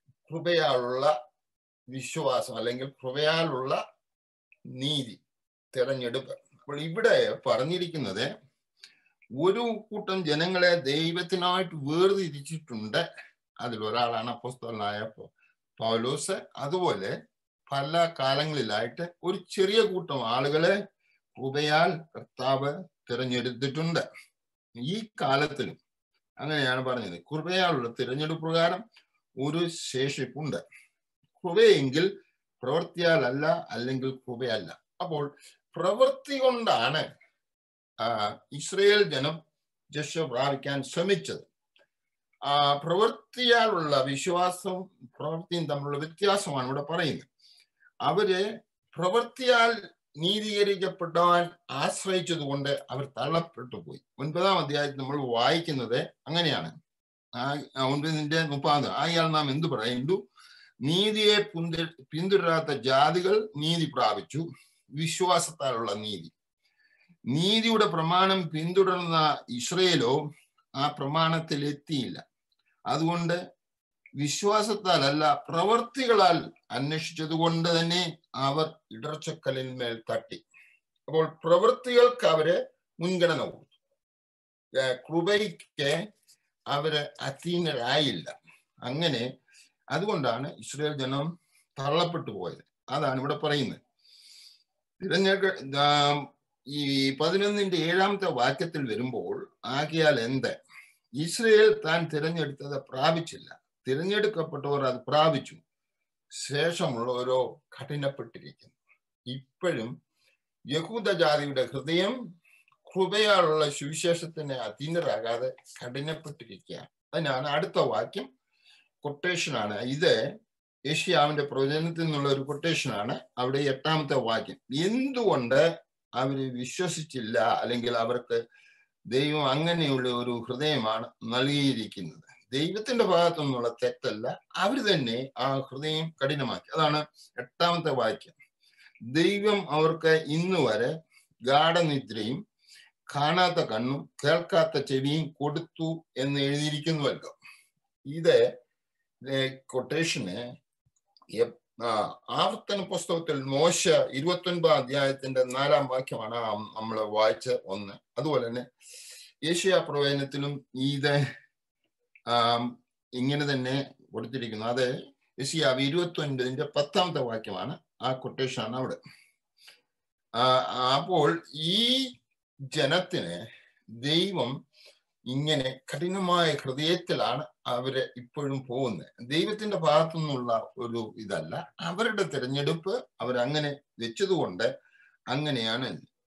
കൃപയാലുള്ള വിശ്വാസം അല്ലെങ്കിൽ കൃപയാലുള്ള നീതി തിരഞ്ഞെടുപ്പ് അപ്പോൾ ഇവിടെ പറഞ്ഞിരിക്കുന്നത് ഒരു കൂട്ടം ജനങ്ങളെ ദൈവത്തിനായിട്ട് വേർതിരിച്ചിട്ടുണ്ട് അതിലൊരാളാണ് അപ്പോസ്തലനായ പൗ- പൗലോസ് അതുപോലെ പല കാലങ്ങളിലായിട്ട് ഒരു ചെറിയ കൂട്ടം ആളുകളെ കൃപയാൽ കർത്താവ് തിരഞ്ഞെടുത്തിട്ടുണ്ട് ഈ കാലത്തിലും അങ്ങനെയാണ് പറഞ്ഞത് കൃപയാലുള്ള തിരഞ്ഞെടുപ്പ് പ്രകാരം ഒരു ശേഷിപ്പുണ്ട് കൃപയെങ്കിൽ പ്രവൃത്തിയാലല്ല അല്ലെങ്കിൽ കൃപയല്ല അപ്പോൾ പ്രവൃത്തി കൊണ്ടാണ് ആ, ഇസ്രയേൽ ജനം രക്ഷ പ്രാപിക്കാൻ ശ്രമിച്ചത് ആ പ്രവൃത്തിയാലുള്ള വിശ്വാസവും പ്രവൃത്തിയും തമ്മിലുള്ള വ്യത്യാസമാണ് ഇവിടെ പറയുന്നത് അവര് പ്രവൃത്തിയാൽ നീതീകരിക്കപ്പെട്ടവൻ ആശ്രയിച്ചത് കൊണ്ട് അവർ തള്ളപ്പെട്ടു പോയി ഒൻപതാം അധ്യായത്തിൽ നമ്മൾ വായിക്കുന്നത് അങ്ങനെയാണ് ആ- ആ ഒൻപതിന്റെ മുപ്പാത് ആയാൽ നാം എന്തു പറയുന്നു നീതിയെ പിന്തു പിന്തുടരാത്ത ജാതികൾ നീതി പ്രാപിച്ചു വിശ്വാസത്താലുള്ള നീതി നീതിയുടെ പ്രമാണം പിന്തുടർന്ന ഇസ്രയേലോ ആ പ്രമാണത്തിൽ എത്തിയില്ല അതുകൊണ്ട് വിശ്വാസത്താലല്ല പ്രവർത്തികളാൽ അന്വേഷിച്ചത് കൊണ്ട് തന്നെ അവർ ഇടർച്ചക്കലിന്മേൽ തട്ടി അപ്പോൾ പ്രവൃത്തികൾക്ക് അവര് മുൻഗണന കൊടുത്തു ഏർ കൃപയ്ക്ക് അവര് അധീനരായില്ല അങ്ങനെ അതുകൊണ്ടാണ് ഇസ്രയേൽ ജനം തള്ളപ്പെട്ടു പോയത് അതാണ് ഇവിടെ പറയുന്നത് തിരഞ്ഞെടുക്ക ആം, ഈ പതിനൊന്നിന്റെ ഏഴാമത്തെ വാക്യത്തിൽ വരുമ്പോൾ ആകിയാൽ എന്ത് ഇസ്രയേൽ താൻ തിരഞ്ഞെടുത്തത് പ്രാപിച്ചില്ല തിരഞ്ഞെടുക്കപ്പെട്ടവർ അത് പ്രാപിച്ചു ശേഷമുള്ളവരോ കഠിനപ്പെട്ടിരിക്കുന്നു ഇപ്പോഴും യഹൂദ ജാതിയുടെ ഹൃദയം കൃപയാലുള്ള സുവിശേഷത്തിന് അധീനരാകാതെ കഠിനപ്പെട്ടിരിക്കുകയാണ് അതിനാണ് അടുത്ത വാക്യം കൊട്ടേഷനാണ് ഇത് ഏഷ്യാവിന്റെ പ്രവചനത്തിൽ നിന്നുള്ള ഒരു കൊട്ടേഷനാണ് അവിടെ എട്ടാമത്തെ വാക്യം എന്തുകൊണ്ട് അവര് വിശ്വസിച്ചില്ല അല്ലെങ്കിൽ അവർക്ക് ദൈവം അങ്ങനെയുള്ള ഒരു ഹൃദയമാണ് നൽകിയിരിക്കുന്നത് ദൈവത്തിന്റെ ഭാഗത്തു നിന്നുള്ള തെറ്റല്ല അവർ തന്നെ ആ ഹൃദയം കഠിനമാക്കി അതാണ് എട്ടാമത്തെ വാക്യം ദൈവം അവർക്ക് ഇന്ന് വരെ ഗാഠനിദ്രയും കാണാത്ത കണ്ണും കേൾക്കാത്ത ചെവിയും കൊടുത്തു എന്ന് എഴുതിയിരിക്കുന്നുവല്ലോ ഇത് കൊട്ടേഷന് ആവർത്തന പുസ്തകത്തിൽ മോശ ഇരുപത്തി ഒൻപതാം അധ്യായത്തിന്റെ നാലാം വാക്യമാണ് നമ്മൾ വായിച്ച ഒന്ന് അതുപോലെ തന്നെ ഏഷ്യ പ്രവചനത്തിലും ഇത് ആം, ഇങ്ങനെ തന്നെ കൊടുത്തിരിക്കുന്നു അത് ഏഷ്യാവ് ഇരുപത്തി ഒൻപതിന്റെ പത്താമത്തെ വാക്യമാണ് ആ കൊട്ടേഷനാണ് അവിടെ ആ, അപ്പോൾ ഈ ജനത്തിന് ദൈവം ഇങ്ങനെ കഠിനമായ ഹൃദയത്തിലാണ് അവര് ഇപ്പോഴും പോകുന്നത് ദൈവത്തിന്റെ ഭാഗത്തു നിന്നുള്ള ഒരു ഇതല്ല അവരുടെ തിരഞ്ഞെടുപ്പ് അവരങ്ങനെ വെച്ചതുകൊണ്ട് അങ്ങനെയാണ്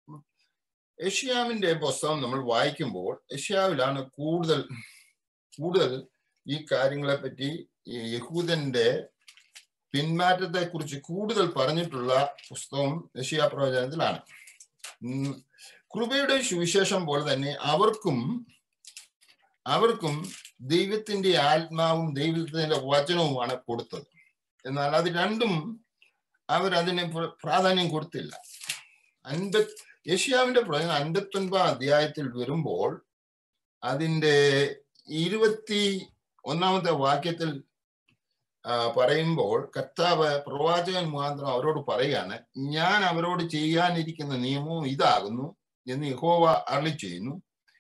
ഏഷ്യാവിന്റെ പുസ്തകം നമ്മൾ വായിക്കുമ്പോൾ ഏഷ്യാവിലാണ് കൂടുതൽ കൂടുതൽ ഈ കാര്യങ്ങളെ പറ്റി ഈ യഹൂദന്റെ പിന്മാറ്റത്തെ കുറിച്ച് കൂടുതൽ പറഞ്ഞിട്ടുള്ള പുസ്തകം യശിയ പ്രവചനത്തിലാണ് ഉം, കൃപയുടെ സുവിശേഷം പോലെ തന്നെ അവർക്കും അവർക്കും ദൈവത്തിന്റെ ആത്മാവും ദൈവത്തിന്റെ വചനവുമാണ് കൊടുത്തത് എന്നാൽ അത് രണ്ടും അവരതിന് പ്ര- പ്രാധാന്യം കൊടുത്തില്ല അൻപത് യേശിയാവിന്റെ പ്രവചനം അൻപത്തി ഒൻപതാം അധ്യായത്തിൽ വരുമ്പോൾ അതിന്റെ ഇരുപത്തി ഒന്നാമത്തെ വാക്യത്തിൽ ആ, പറയുമ്പോൾ കർത്താവ് പ്രവാചകൻ മുഖാന്തരം അവരോട് പറയാണ് ഞാൻ അവരോട് ചെയ്യാനിരിക്കുന്ന നിയമവും ഇതാകുന്നു എന്ന് യഹോവ അരളി ചെയ്യുന്നു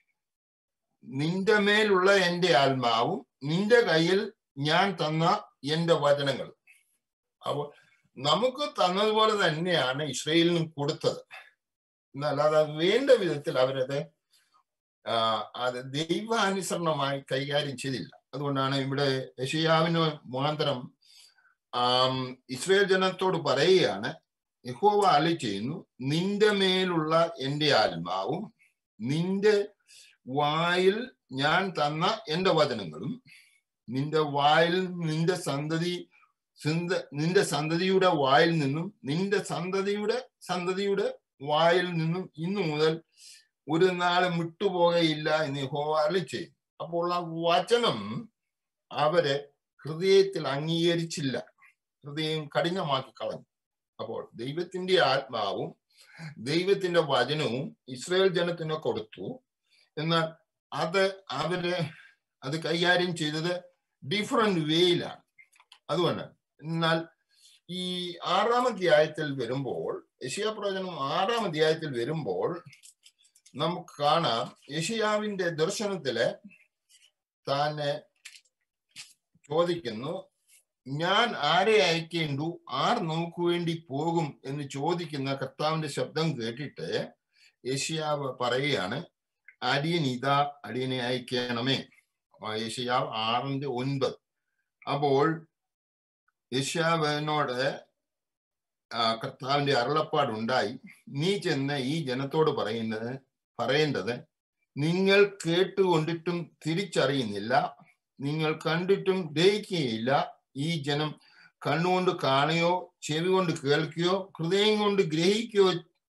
നിന്റെ മേലുള്ള എന്റെ ആത്മാവും നിന്റെ കയ്യിൽ ഞാൻ തന്ന എന്റെ വചനങ്ങൾ അപ്പൊ നമുക്ക് തന്നതുപോലെ തന്നെയാണ് ഇസ്രയേലിനും കൊടുത്തത് എന്നാൽ അത് വേണ്ട വിധത്തിൽ അവരത് ആ, അത് ദൈവാനുസരണമായി കൈകാര്യം ചെയ്തില്ല അതുകൊണ്ടാണ് ഇവിടെ യശയാവിന് മുഖാന്തരം ആം, ഇസ്രയേൽ ജനത്തോട് പറയുകയാണ് യഹോവ അലി ചെയ്യുന്നു നിന്റെ മേലുള്ള എന്റെ ആത്മാവും നിന്റെ വായിൽ ഞാൻ തന്ന എന്റെ വചനങ്ങളും നിന്റെ വായിൽ നിന്റെ സന്തതി സിന്ത നിന്റെ സന്തതിയുടെ വായിൽ നിന്നും നിന്റെ സന്തതിയുടെ സന്തതിയുടെ വായിൽ നിന്നും ഇന്നു മുതൽ ഒരു നാളും വിട്ടുപോകയില്ല എന്ന് യഹോവ അരുളി ചെയ്യും അപ്പോൾ ആ വചനം അവരെ ഹൃദയത്തിൽ അംഗീകരിച്ചില്ല ഹൃദയം കഠിനമാക്കി കളഞ്ഞു അപ്പോൾ ദൈവത്തിന്റെ ആത്മാവും ദൈവത്തിന്റെ വചനവും ഇസ്രായേൽ ജനത്തിന് കൊടുത്തു എന്നാൽ അത് അവര് അത് കൈകാര്യം ചെയ്തത് ഡിഫറെന്റ് വേയിലാണ് അതുകൊണ്ട് എന്നാൽ ഈ ആറാം അധ്യായത്തിൽ വരുമ്പോൾ യഷിയ പ്രവചനം ആറാം അധ്യായത്തിൽ വരുമ്പോൾ നമുക്ക് കാണാം യഷിയാവിന്റെ ദർശനത്തില് താനെ ചോദിക്കുന്നു ഞാൻ ആരെ അയക്കേണ്ടു ആർ നമുക്ക് വേണ്ടി പോകും എന്ന് ചോദിക്കുന്ന കർത്താവിന്റെ ശബ്ദം കേട്ടിട്ട് യഷിയാവ് പറയുകയാണ് അടിയൻ ഇതാ അടിയനെ അയക്കണമേ യഷിയാവ് ആറിന്റെ ഒൻപത് അപ്പോൾ യശാവിനോട് കർത്താവിന്റെ അരുളപ്പാടുണ്ടായി നീ ചെന്ന് ഈ ജനത്തോട് പറയുന്നത് പറയേണ്ടത് നിങ്ങൾ കേട്ടുകൊണ്ടിട്ടും തിരിച്ചറിയുന്നില്ല നിങ്ങൾ കണ്ടിട്ടും ഗ്രഹിക്കുകയില്ല ഈ ജനം കണ്ണുകൊണ്ട് കാണുകയോ ചെവി കൊണ്ട് കേൾക്കുകയോ ഹൃദയം കൊണ്ട് ഗ്രഹിക്കുകയോ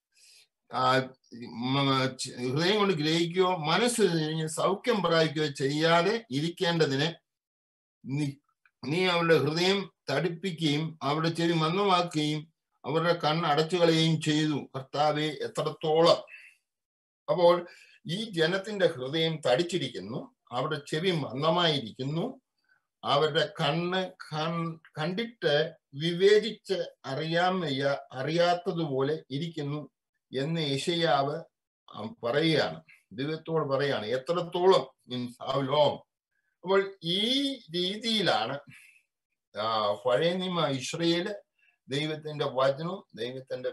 ഹൃദയം കൊണ്ട് ഗ്രഹിക്കുകയോ മനസ്സ് സൗഖ്യം പ്രാപിക്കുകയോ ചെയ്യാതെ ഇരിക്കേണ്ടതിന് നീ നീ അവരുടെ ഹൃദയം തടിപ്പിക്കുകയും അവരുടെ ചെവി മന്ദമാക്കുകയും അവരുടെ കണ്ണ് അടച്ചു കളയുകയും ചെയ്തു കർത്താവെ എത്രത്തോളം അപ്പോൾ ഈ ജനത്തിന്റെ ഹൃദയം തടിച്ചിരിക്കുന്നു അവരുടെ ചെവി മന്ദമായിരിക്കുന്നു അവരുടെ കണ്ണ് കണ്ടിട്ട് വിവേചിച്ച് അറിയാൻ വയ്യ അറിയാത്തതുപോലെ ഇരിക്കുന്നു എന്ന് യശയാവ് പറയുകയാണ് ദൈവത്തോട് പറയാണ് എത്രത്തോളം മീൻസ് ആ ലോകം അപ്പോൾ ഈ രീതിയിലാണ് പഴയ നിയമ ഇസ്രയേല് ദൈവത്തിന്റെ വചനവും ദൈവത്തിന്റെ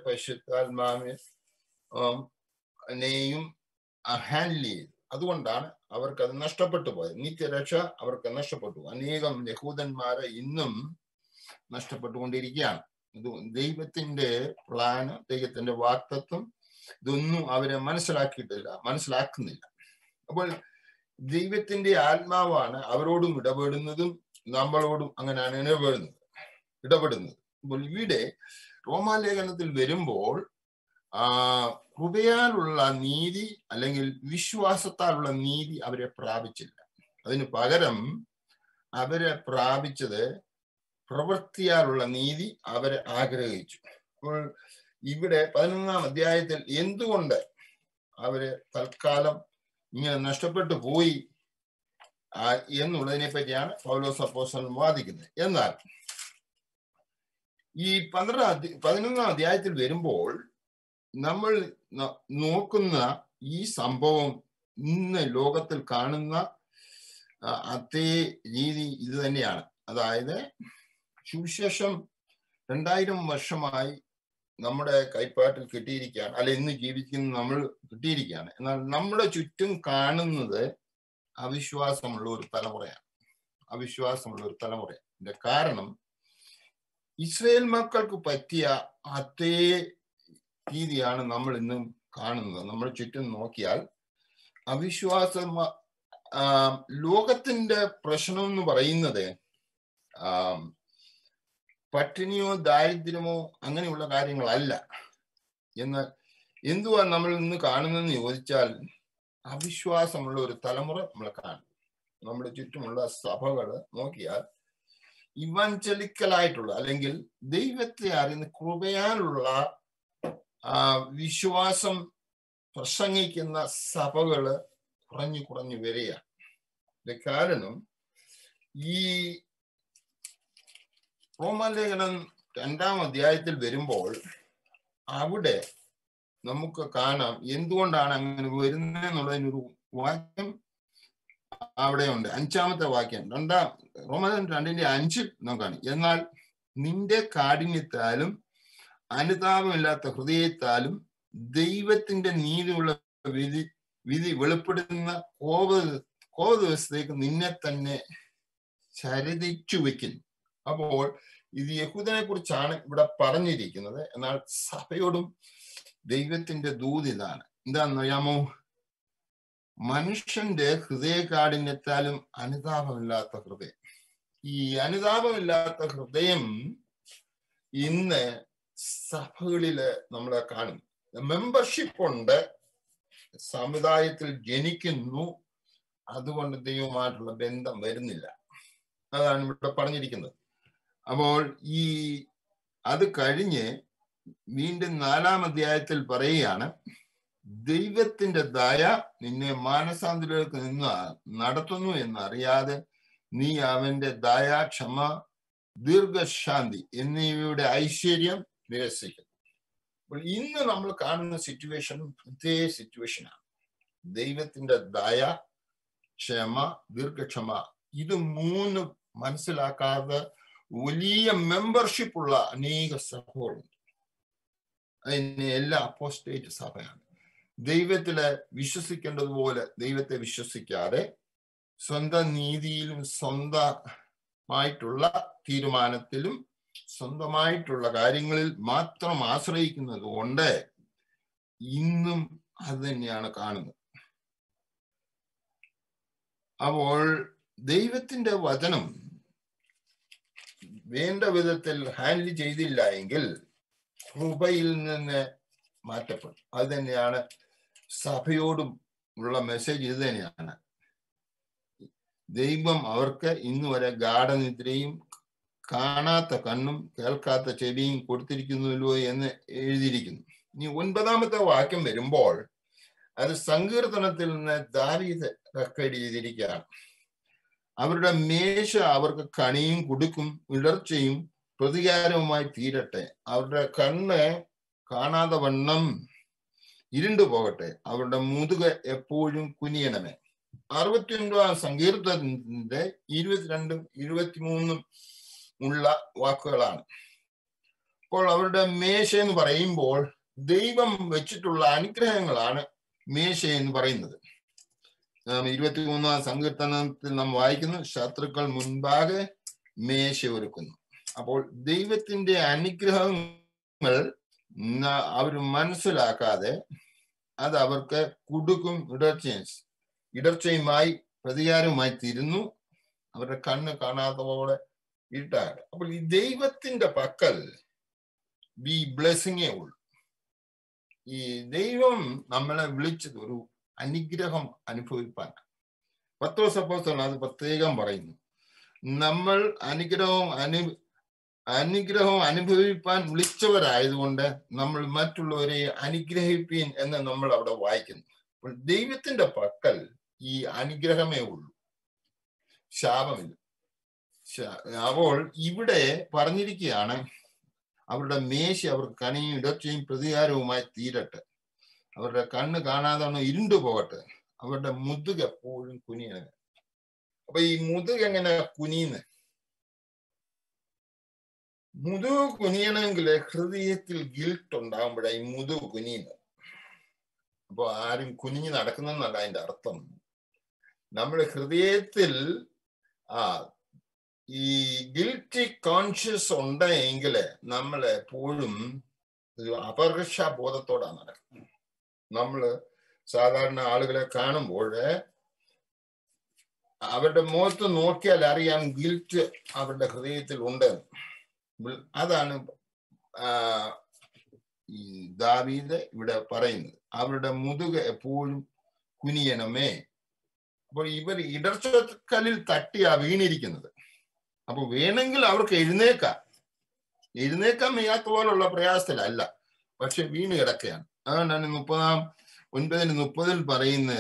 പശുത്താത്മാവിനെയും ഹാൻഡിൽ ചെയ്തു അതുകൊണ്ടാണ് അവർക്ക് അത് നഷ്ടപ്പെട്ടു പോയത് നിത്യരക്ഷ അവർക്ക് നഷ്ടപ്പെട്ടു അനേകം യഹൂദന്മാരെ ഇന്നും നഷ്ടപ്പെട്ടുകൊണ്ടിരിക്കുകയാണ് ഇത് ദൈവത്തിന്റെ പ്ലാന് ദൈവത്തിന്റെ വാക്തത്വം ഇതൊന്നും അവരെ മനസ്സിലാക്കിയിട്ടില്ല മനസ്സിലാക്കുന്നില്ല അപ്പോൾ ദൈവത്തിന്റെ ആത്മാവാണ് അവരോടും ഇടപെടുന്നതും നമ്മളോടും അങ്ങനെയാണ് ഇടപെടുന്നത് ഇടപെടുന്നത് അപ്പോൾ ഇവിടെ റോമാലേഖനത്തിൽ വരുമ്പോൾ ആ കൃപയാലുള്ള നീതി അല്ലെങ്കിൽ വിശ്വാസത്താലുള്ള നീതി അവരെ പ്രാപിച്ചില്ല അതിന് പകരം അവരെ പ്രാപിച്ചത് പ്രവൃത്തിയാലുള്ള നീതി അവരെ ആഗ്രഹിച്ചു അപ്പോൾ ഇവിടെ പതിനൊന്നാം അധ്യായത്തിൽ എന്തുകൊണ്ട് അവര് തൽക്കാലം ഇങ്ങനെ നഷ്ടപ്പെട്ടു പോയി എന്നുള്ളതിനെ പറ്റിയാണ് പൗലോസ് അപ്പോസ്റ്റലൻ വാദിക്കുന്നത് എന്നാൽ ഈ പന്ത്രണ്ടാം പതിനൊന്നാം അധ്യായത്തിൽ വരുമ്പോൾ നമ്മൾ നോക്കുന്ന ഈ സംഭവം ഇന്ന് ലോകത്തിൽ കാണുന്ന അതേ രീതി ഇത് തന്നെയാണ് അതായത് സുവിശേഷം രണ്ടായിരം വർഷമായി നമ്മുടെ കൈപ്പാട്ടിൽ കിട്ടിയിരിക്കുകയാണ് അല്ല ഇന്ന് ജീവിക്കുന്ന നമ്മൾ കിട്ടിയിരിക്കുകയാണ് എന്നാൽ നമ്മുടെ ചുറ്റും കാണുന്നത് അവിശ്വാസമുള്ള ഒരു തലമുറയാണ് അവിശ്വാസമുള്ള ഒരു തലമുറയാണ് കാരണം ഇസ്രയേൽ മക്കൾക്ക് പറ്റിയ അതേ രീതിയാണ് നമ്മൾ ഇന്നും കാണുന്നത് നമ്മൾ ചുറ്റും നോക്കിയാൽ അവിശ്വാസം ലോകത്തിന്റെ പ്രശ്നം എന്ന് പറയുന്നത് പട്ടിണിയോ ദാരിദ്ര്യമോ അങ്ങനെയുള്ള കാര്യങ്ങളല്ല എന്നാൽ എന്തുവാ നമ്മൾ ഇന്ന് കാണുന്നതെന്ന് ചോദിച്ചാൽ അവിശ്വാസമുള്ള ഒരു തലമുറ നമ്മൾ കാണും നമ്മുടെ ചുറ്റുമുള്ള സഭകൾ നോക്കിയാൽ ഇവഞ്ചലിക്കലായിട്ടുള്ള അല്ലെങ്കിൽ ദൈവത്തെ അറിയുന്ന കൃപയാലുള്ള ആ വിശ്വാസം പ്രസംഗിക്കുന്ന സഭകള് കുറഞ്ഞു കുറഞ്ഞു വരികയാണ് കാരണം ഈ റോമാലേഖനം രണ്ടാം അധ്യായത്തിൽ വരുമ്പോൾ അവിടെ നമുക്ക് കാണാം എന്തുകൊണ്ടാണ് അങ്ങനെ വരുന്നതെന്നുള്ളതിനൊരു വാക്യം അവിടെയുണ്ട് അഞ്ചാമത്തെ വാക്യം രണ്ടാം റോമൻ രണ്ടിന്റെ അഞ്ചിൽ നോക്കാണ് എന്നാൽ നിന്റെ കാഠിന്യത്താലും അനുതാപമില്ലാത്ത ഹൃദയത്താലും ദൈവത്തിന്റെ നീതിയുള്ള വിധി വിധി വെളിപ്പെടുന്ന കോപ കോപ ദിവസത്തേക്ക് നിന്നെ തന്നെ ചരിതിച്ചു വെക്കുന്നു അപ്പോൾ ഇത് യഹൂദനെ കുറിച്ചാണ് ഇവിടെ പറഞ്ഞിരിക്കുന്നത് എന്നാൽ സഭയോടും ദൈവത്തിന്റെ ദൂത് ഇതാണ് എന്താണെന്ന് അറിയാമോ മനുഷ്യന്റെ ഹൃദയകാഠിന്യത്താലും അനുതാപമില്ലാത്ത ഹൃദയം ഈ അനുതാപമില്ലാത്ത ഹൃദയം ഇന്ന് സഭകളില് നമ്മളെ കാണും മെമ്പർഷിപ്പ് ഉണ്ട് സമുദായത്തിൽ ജനിക്കുന്നു അതുകൊണ്ട് ദൈവമായിട്ടുള്ള ബന്ധം വരുന്നില്ല അതാണ് ഇവിടെ പറഞ്ഞിരിക്കുന്നത് അപ്പോൾ ഈ അത് കഴിഞ്ഞ് വീണ്ടും നാലാം അധ്യായത്തിൽ പറയുകയാണ് ദൈവത്തിന്റെ ദയ നിന്നെ മാനസാന്തരക്ക് നിന്ന് നടത്തുന്നു എന്നറിയാതെ നീ അവന്റെ ദയ ക്ഷമ ദീർഘശാന്തി എന്നിവയുടെ ഐശ്വര്യം നിരസിക്കുന്നു അപ്പോൾ ഇന്ന് നമ്മൾ കാണുന്ന സിറ്റുവേഷൻ ഇതേ സിറ്റുവേഷനാണ് ദൈവത്തിന്റെ ദയ ക്ഷമ ദീർഘക്ഷമ ഇത് മൂന്ന് മനസ്സിലാക്കാതെ വലിയ മെമ്പർഷിപ്പ് ഉള്ള അനേക സഭകളുണ്ട് അതിന് എല്ലാ അപ്പോസ്റ്റേറ്റ് സഭയാണ് ദൈവത്തിലെ വിശ്വസിക്കേണ്ടതുപോലെ ദൈവത്തെ വിശ്വസിക്കാതെ സ്വന്തം നീതിയിലും സ്വന്തമായിട്ടുള്ള തീരുമാനത്തിലും സ്വന്തമായിട്ടുള്ള കാര്യങ്ങളിൽ മാത്രം ആശ്രയിക്കുന്നത് കൊണ്ട് ഇന്നും അത് തന്നെയാണ് കാണുന്നത് അപ്പോൾ ദൈവത്തിന്റെ വചനം വേണ്ട വിധത്തിൽ ഹാൻഡിൽ ചെയ്തില്ല എങ്കിൽ കൃപയിൽ നിന്ന് മാറ്റപ്പെടും അത് തന്നെയാണ് സഭയോടും ഉള്ള മെസ്സേജ് ഇത് തന്നെയാണ് ദൈവം അവർക്ക് ഇന്ന് വരെ ഗാഠനിദ്രയും കാണാത്ത കണ്ണും കേൾക്കാത്ത ചെവിയും കൊടുത്തിരിക്കുന്നുവല്ലോ എന്ന് എഴുതിയിരിക്കുന്നു ഇനി ഒൻപതാമത്തെ വാക്യം വരുമ്പോൾ അത് സങ്കീർത്തനത്തിൽ നിന്ന് ദാവീദ് റെക്കോർഡ് ചെയ്തിരിക്കുകയാണ് അവരുടെ മേശ അവർക്ക് കണിയും കുടുക്കും ഇടർച്ചയും പ്രതികാരവുമായി തീരട്ടെ അവരുടെ കണ്ണ് കാണാതെ വണ്ണം ഇരുണ്ടു പോകട്ടെ അവരുടെ മുതുക എപ്പോഴും കുനിയണമേ അറുപത്തി ഒൻപതാം സങ്കീർത്തനത്തിന്റെ ഇരുപത്തിരണ്ടും ഇരുപത്തിമൂന്നും ഉള്ള വാക്കുകളാണ് അപ്പോൾ അവരുടെ മേശ എന്ന് പറയുമ്പോൾ ദൈവം വെച്ചിട്ടുള്ള അനുഗ്രഹങ്ങളാണ് മേശ എന്ന് പറയുന്നത് ഇരുപത്തി മൂന്നാം സങ്കീർത്തനത്തിൽ നാം വായിക്കുന്നു ശത്രുക്കൾ മുൻപാകെ മേശ ഒരുക്കുന്നു അപ്പോൾ ദൈവത്തിന്റെ അനുഗ്രഹങ്ങൾ അവർ മനസ്സിലാക്കാതെ അത് അവർക്ക് കുടുക്കും ഇടർച്ചയും ഇടർച്ചയുമായി പ്രതികാരവുമായി തീരുന്നു അവരുടെ കണ്ണ് കാണാത്തതോടെ ഇരുട്ടാണ് അപ്പോൾ ഈ ദൈവത്തിന്റെ പക്കൽ ബി ബ്ലെസ്സിങ്ങേ ഉള്ളൂ ഈ ദൈവം നമ്മളെ വിളിച്ചത് ഒരു അനുഗ്രഹം അനുഭവിപ്പാൻ പത്തോ സപ്പോസൺ അത് പ്രത്യേകം പറയുന്നു നമ്മൾ അനുഗ്രഹവും അനു അനുഗ്രഹം അനുഭവിപ്പാൻ വിളിച്ചവരായതുകൊണ്ട് നമ്മൾ മറ്റുള്ളവരെ അനുഗ്രഹിപ്പീൻ എന്ന് നമ്മൾ അവിടെ വായിക്കുന്നു അപ്പോൾ ദൈവത്തിന്റെ പക്കൽ ഈ അനുഗ്രഹമേ ഉള്ളൂ ശാപമില്ല അപ്പോൾ ഇവിടെ പറഞ്ഞിരിക്കുകയാണ് അവരുടെ മേശ അവർക്ക് കണിയും ഇടർച്ചയും പ്രതികാരവുമായി തീരട്ടെ അവരുടെ കണ്ണ് കാണാതെ ഇരുണ്ടു പോകട്ടെ അവരുടെ മുതുക എപ്പോഴും കുനിയണ അപ്പൊ ഈ മുതുക എങ്ങനെ കുനിയുന്നത് മുതുക കുനിയണമെങ്കിൽ ഹൃദയത്തിൽ ഗിൽട്ട് ഉണ്ടാകുമ്പോഴേ ഈ മുതുക കുനിയുന്നത് അപ്പൊ ആരും കുനിഞ്ഞു നടക്കുന്നല്ല അതിന്റെ അർത്ഥം നമ്മുടെ ഹൃദയത്തിൽ ആ ഈ ഗിൽറ്റി കോൺഷ്യസ് ഉണ്ടെങ്കിൽ നമ്മൾ എപ്പോഴും ഒരു അപകർഷ ബോധത്തോടാണ് നടക്കുന്നത് നമ്മള് സാധാരണ ആളുകളെ കാണുമ്പോൾ അവരുടെ മുഖത്ത് നോക്കിയാൽ അറിയാം ഗിൽറ്റ് അവരുടെ ഹൃദയത്തിൽ ഉണ്ട് അതാണ് ഈ ദാവീദ് ഇവിടെ പറയുന്നത് അവരുടെ മുതുക എപ്പോഴും കുനിയണമേ അപ്പോൾ ഇവർ ഇടർച്ചക്കല്ലിൽ തട്ടിയാ വീണിരിക്കുന്നത് അപ്പൊ വേണമെങ്കിൽ അവർക്ക് എഴുന്നേക്കാം എഴുന്നേക്കാൻ വയ്യാത്ത പോലുള്ള പ്രയാസത്തിലല്ല പക്ഷെ വീണ് കിടക്കുകയാണ് അതുകൊണ്ടാണ് മുപ്പതാം ഒൻപതിന് മുപ്പതിൽ പറയുന്നത്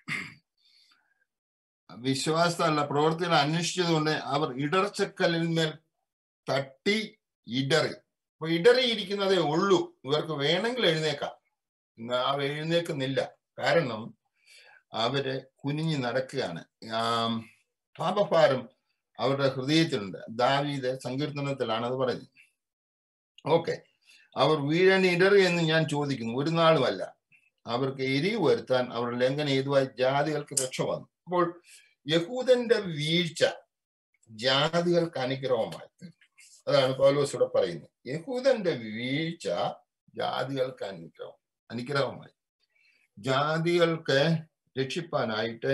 വിശ്വാസത്തല്ല പ്രവർത്തികൾ അന്വേഷിച്ചതുകൊണ്ട് അവർ ഇടർച്ചക്കല്ലിന്മേൽ തട്ടി ഇടറി അപ്പൊ ഇടറിയിരിക്കുന്നതേ ഉള്ളൂ ഇവർക്ക് വേണമെങ്കിൽ എഴുന്നേക്കാം അവർ എഴുന്നേക്കുന്നില്ല കാരണം അവര് കുനിഞ്ഞു നടക്കുകയാണ് പാപഭാരം അവരുടെ ഹൃദയത്തിലുണ്ട് ദാവീദ് സങ്കീർത്തനത്തിലാണ് അത് പറയുന്നത് ഓക്കെ അവർ വീഴാൻ ഇടറി എന്ന് ഞാൻ ചോദിക്കുന്നു ഒരു നാളുമല്ല അവർക്ക് എരിവ് വരുത്താൻ അവരുടെ ലംഘനം ഏതുവായി ജാതികൾക്ക് രക്ഷ വന്നു അപ്പോൾ യഹൂദന്റെ വീഴ്ച ജാതികൾക്ക് അനുഗ്രഹമായി അതാണ് പൗലോസ് ഇവിടെ പറയുന്നത് യഹൂദന്റെ വീഴ്ച ജാതികൾക്ക് അനുഗ്രഹം അനുഗ്രഹമായി ജാതികൾക്ക് രക്ഷിപ്പാനായിട്ട്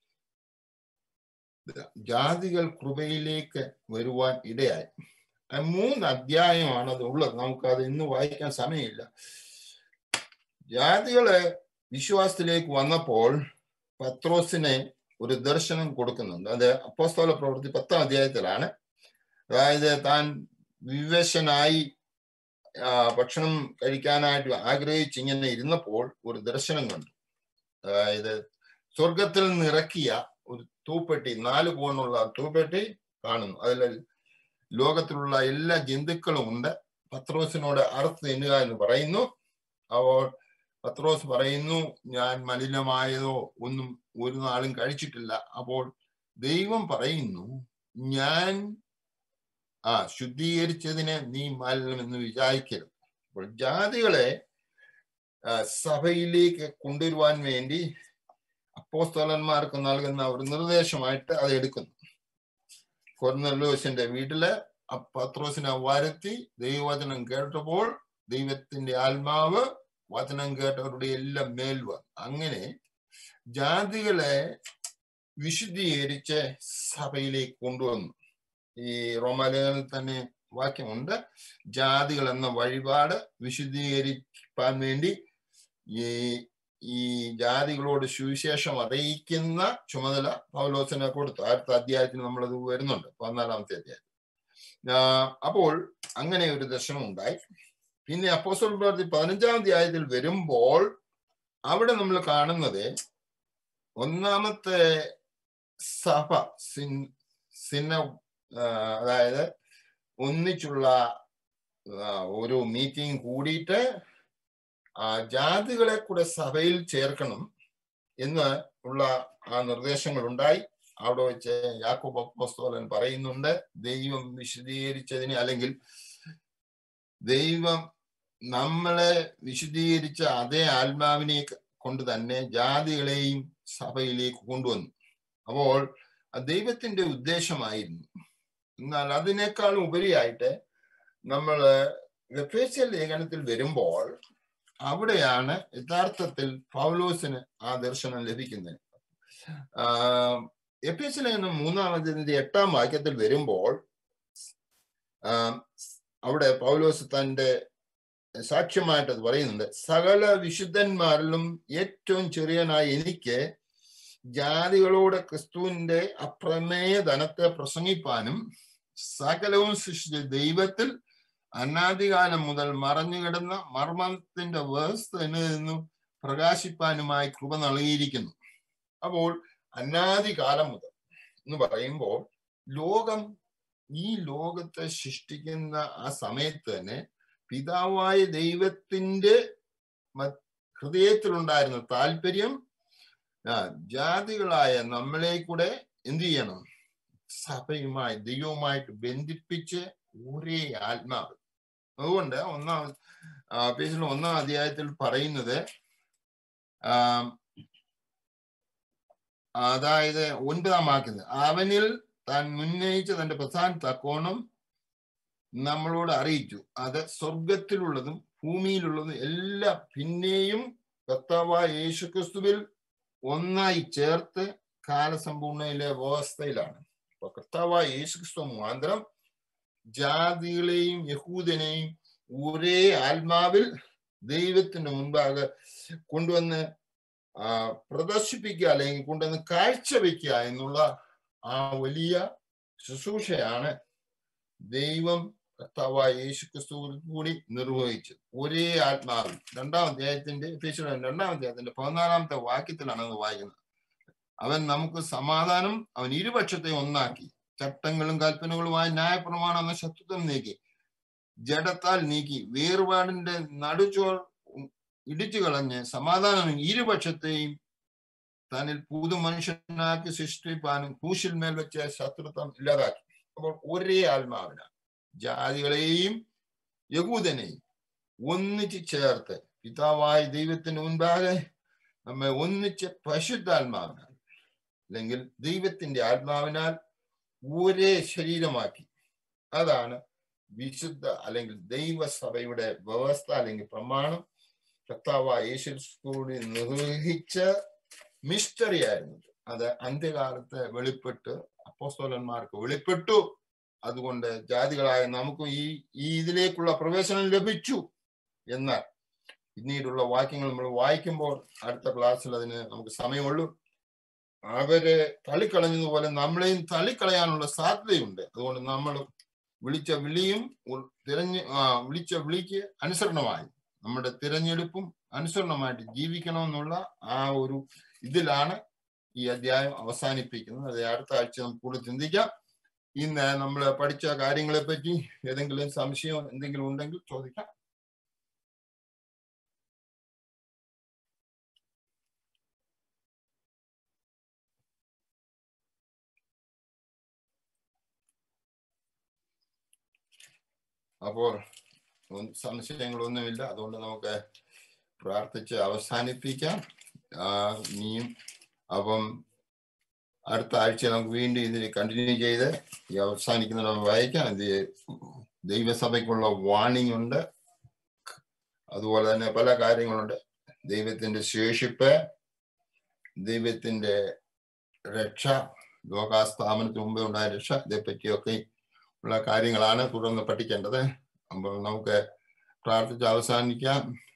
ജാതികൾ കൃപയിലേക്ക് വരുവാൻ ഇടയായി മൂന്ന് അധ്യായമാണ് അത് ഉള്ളത് നമുക്ക് അത് ഇന്ന് വായിക്കാൻ സമയമില്ല ജാതികള് വിശ്വാസത്തിലേക്ക് വന്നപ്പോൾ പത്രോസിനെ ഒരു ദർശനം കൊടുക്കുന്നുണ്ട് അത് അപ്പോസ്തോല പ്രവൃത്തി പത്താം അധ്യായത്തിലാണ് അതായത് താൻ വിവശനായി ഭക്ഷണം കഴിക്കാനായിട്ട് ആഗ്രഹിച്ച് ഇങ്ങനെ ഇരുന്നപ്പോൾ ഒരു ദർശനം കണ്ടു അതായത് സ്വർഗത്തിൽ നിന്ന് ഇറക്കിയ ഒരു തൂപ്പെട്ടി നാല് കോണുള്ള തൂപ്പെട്ടി കാണുന്നു അതിൽ ലോകത്തിലുള്ള എല്ലാ ജന്തുക്കളും ഉണ്ട് പത്രോസിനോട് അറുത്ത് തിന്നുക എന്ന് പറയുന്നു അപ്പോൾ പത്രോസ് പറയുന്നു ഞാൻ മലിനമായതോ ഒന്നും ഒരു നാളും കഴിച്ചിട്ടില്ല അപ്പോൾ ദൈവം പറയുന്നു ഞാൻ ആ ശുദ്ധീകരിച്ചതിനെ നീ മലിനമെന്ന് വിചാരിക്കരുത് അപ്പോൾ ജാതികളെ ആ, സഭയിലേക്ക് കൊണ്ടുവരുവാൻ വേണ്ടി അപ്പോസ്തലന്മാർക്ക് നൽകുന്ന ഒരു നിർദ്ദേശമായിട്ട് അത് എടുക്കുന്നു കൊർന്നലോസിന്റെ വീട്ടില് ആ പത്രോസിനെ വരുത്തി ദൈവവചനം കേട്ടപ്പോൾ ദൈവത്തിന്റെ ആത്മാവ് വചനം കേട്ടവരുടെ എല്ലാം മേൽ വന്നു അങ്ങനെ ജാതികളെ വിശുദ്ധീകരിച്ച് സഭയിലേക്ക് കൊണ്ടുവന്നു ഈ റോമാലേഖനിൽ തന്നെ വാക്യമുണ്ട് ജാതികൾ എന്ന വഴിപാട് വിശുദ്ധീകരിക്കാൻ വേണ്ടി ഈ ഈ ജാതികളോട് സുവിശേഷം അറിയിക്കുന്ന ചുമതല പൗലോസിനെ കൊടുത്തു അടുത്ത അധ്യായത്തിൽ നമ്മളത് വരുന്നുണ്ട് പതിനാലാമത്തെ അധ്യായം ആ, അപ്പോൾ അങ്ങനെ ഒരു ദർശനം ഉണ്ടായി പിന്നെ അപ്പോസ്തല പ്രവൃത്തി പതിനഞ്ചാം അധ്യായത്തിൽ വരുമ്പോൾ അവിടെ നമ്മൾ കാണുന്നത് ഒന്നാമത്തെ സഭ സിൻ സിന്ന ആ, അതായത് ഒന്നിച്ചുള്ള ആ, ഒരു മീറ്റിംഗ് കൂടിയിട്ട് ആ ജാതികളെ കൂടെ സഭയിൽ ചേർക്കണം എന്ന് ഉള്ള ആ നിർദ്ദേശങ്ങൾ ഉണ്ടായി അവിടെ വെച്ച് യാക്കോബ് അപ്പോസ്തോലൻ പറയുന്നുണ്ട് ദൈവം വിശദീകരിച്ചതിന് അല്ലെങ്കിൽ ദൈവം നമ്മളെ വിശദീകരിച്ച അതേ ആത്മാവിനെ കൊണ്ട് തന്നെ ജാതികളെയും സഭയിലേക്ക് കൊണ്ടുവന്നു അപ്പോൾ അത് ദൈവത്തിന്റെ ഉദ്ദേശമായിരുന്നു എന്നാൽ അതിനേക്കാളും ഉപരിയായിട്ട് നമ്മൾ എഫേസ്യ ലേഖനത്തിൽ വരുമ്പോൾ അവിടെയാണ് യഥാർത്ഥത്തിൽ പൗലോസിന് ആ ദർശനം ലഭിക്കുന്നത് ആഹ് എഫേസ്യ ലേഖനം മൂന്നാമതിന്റെ എട്ടാം വാക്യത്തിൽ വരുമ്പോൾ ആഹ് അവിടെ പൗലോസ് തന്റെ സാക്ഷ്യമായിട്ട് അത് പറയുന്നുണ്ട് സകല വിശുദ്ധന്മാരിലും ഏറ്റവും ചെറിയനായ എനിക്ക് ജാതികളോട് ക്രിസ്തുവിന്റെ അപ്രമേയ ധനത്തെ പ്രസംഗിപ്പാനും സകലവും സൃഷ്ടിച്ച ദൈവത്തിൽ അനാദികാലം മുതൽ മറഞ്ഞുകിടന്ന മർമ്മത്തിന്റെ വ്യവസ്ഥ നിന്നും പ്രകാശിപ്പാനുമായി കൃപ നൽകിയിരിക്കുന്നു അപ്പോൾ അനാദികാലം മുതൽ എന്ന് പറയുമ്പോൾ ലോകം ഈ ലോകത്തെ സൃഷ്ടിക്കുന്ന ആ സമയത്ത് തന്നെ പിതാവായ ദൈവത്തിന്റെ മ- ഹൃദയത്തിലുണ്ടായിരുന്ന താല്പര്യം ആ, ജാതികളായ നമ്മളെ കൂടെ എന്ത് ചെയ്യണം സഭയുമായി ദൈവവുമായിട്ട് ബന്ധിപ്പിച്ച് ഒരേ ആത്മാവ് അതുകൊണ്ട് ഒന്നാം ആ, പേജിൽ ഒന്നാം അധ്യായത്തിൽ പറയുന്നത് ആ, അതായത് ഒൻപതാം വാക്യത് അവനിൽ താൻ ഉന്നയിച്ച തന്റെ പ്രധാന തക്കോണം നമ്മളോട് അറിയിച്ചു അത് സ്വർഗത്തിലുള്ളതും ഭൂമിയിലുള്ളതും എല്ലാം പിന്നെയും കർത്താവായ യേശുക്രിസ്തുവിൽ ഒന്നായി ചേർത്ത് കാലസമ്പൂർണയിലെ വ്യവസ്ഥയിലാണ് അപ്പൊ കർത്താവായ യേശുക്രിസ്തു മുഖാന്തരം ജാതികളെയും യഹൂദനെയും ഒരേ ആത്മാവിൽ ദൈവത്തിന്റെ മുൻപാകെ കൊണ്ടുവന്ന് ആ, പ്രദർശിപ്പിക്കുക അല്ലെങ്കിൽ കൊണ്ടുവന്ന് കാഴ്ചവെക്കുക എന്നുള്ള ആ വലിയ ശുശ്രൂഷയാണ് ദൈവം കർത്താവായ യേശു ക്രിസ്തുവിൽ കൂടി നിർവഹിച്ചത് ഒരേ ആത്മാവിൽ രണ്ടാം അധ്യായത്തിന്റെ എഫേസ്യരുടെ രണ്ടാം അധ്യായത്തിന്റെ പതിനാലാമത്തെ വാക്യത്തിലാണ് അത് വായിക്കുന്നത് അവൻ നമുക്ക് സമാധാനം അവൻ ഇരുപക്ഷത്തെ ഒന്നാക്കി ചട്ടങ്ങളും കൽപ്പനകളുമായ ന്യായപ്രമാണം എന്ന ശത്രുത്വം നീക്കി ജഡത്താൽ നീക്കി വേർപാടിന്റെ നടുചോർ ഇടിച്ചു കളഞ്ഞ് സമാധാനം ഇരുപക്ഷത്തെയും തന്നിൽ പുതു മനുഷ്യനാക്കി സൃഷ്ടിപ്പാനും ക്രൂശിൽ മേൽ വെച്ച ശത്രുത്വം ഇല്ലാതാക്കി അപ്പോൾ ഒരേ ആത്മാവിനാണ് ജാതികളെയും യഹൂദനെയും ഒന്നിച്ച് ചേർത്ത് പിതാവായ ദൈവത്തിന് മുൻപാകെ നമ്മെ ഒന്നിച്ച് പരിശുദ്ധാത്മാവിനാൽ അല്ലെങ്കിൽ ദൈവത്തിന്റെ ആത്മാവിനാൽ ഒരേ ശരീരമാക്കി അതാണ് വിശുദ്ധ അല്ലെങ്കിൽ ദൈവസഭയുടെ വ്യവസ്ഥ അല്ലെങ്കിൽ പ്രമാണം കർത്താവായ യേശു കൂടി നിർവഹിച്ച മിസ്റ്ററി ആയിരുന്നു അത് അന്ത്യകാലത്ത് വെളിപ്പെട്ട് അപ്പോസ്തോലന്മാർക്ക് വെളിപ്പെട്ടു അതുകൊണ്ട് ജാതികളായ നമുക്കും ഈ ഈ ഇതിലേക്കുള്ള പ്രവേശനം ലഭിച്ചു എന്നാൽ പിന്നീടുള്ള വാക്യങ്ങൾ നമ്മൾ വായിക്കുമ്പോൾ അടുത്ത ക്ലാസ്സിൽ അതിന് നമുക്ക് സമയമുള്ളൂ അവരെ തള്ളിക്കളഞ്ഞതുപോലെ നമ്മളെയും തള്ളിക്കളയാനുള്ള സാധ്യതയുണ്ട് അതുകൊണ്ട് നമ്മൾ വിളിച്ച വിളിയും ഉ- തിരഞ്ഞ് ആ വിളിച്ച വിളിക്ക് അനുസരണമായി നമ്മുടെ തിരഞ്ഞെടുപ്പും അനുസരണമായിട്ട് ജീവിക്കണമെന്നുള്ള ആ ഒരു ഇതിലാണ് ഈ അധ്യായം അവസാനിപ്പിക്കുന്നത് അത് അടുത്ത ആഴ്ച നമുക്ക് കൂടുതൽ ചിന്തിക്കാം ഇന്ന് നമ്മൾ പഠിച്ച കാര്യങ്ങളെ പറ്റി ഏതെങ്കിലും സംശയം എന്തെങ്കിലും ഉണ്ടെങ്കിൽ ചോദിക്കാം അപ്പോൾ ഒന്നും സംശയങ്ങളൊന്നുമില്ല അതുകൊണ്ട് നമുക്ക് പ്രാർത്ഥിച്ച് അവസാനിപ്പിക്കാം ആ, ഇനിയും അപ്പം അടുത്ത ആഴ്ച നമുക്ക് വീണ്ടും ഇതിൽ കണ്ടിന്യൂ ചെയ്ത് ഈ അവസാനിക്കുന്ന വായിക്കാം ഇത് ദൈവസഭയ്ക്കുള്ള വാണിംഗ് ഉണ്ട് അതുപോലെ തന്നെ പല കാര്യങ്ങളുണ്ട് ദൈവത്തിന്റെ ശേഷിപ്പ് ദൈവത്തിന്റെ രക്ഷ ലോകാസ്ഥാപനത്തിന് മുമ്പേ ഉണ്ടായ രക്ഷ ഇതേപ്പറ്റിയൊക്കെ ഉള്ള കാര്യങ്ങളാണ് തുടർന്ന് പഠിക്കേണ്ടത് അപ്പോൾ നമുക്ക് പ്രാർത്ഥിച്ച് അവസാനിക്കാം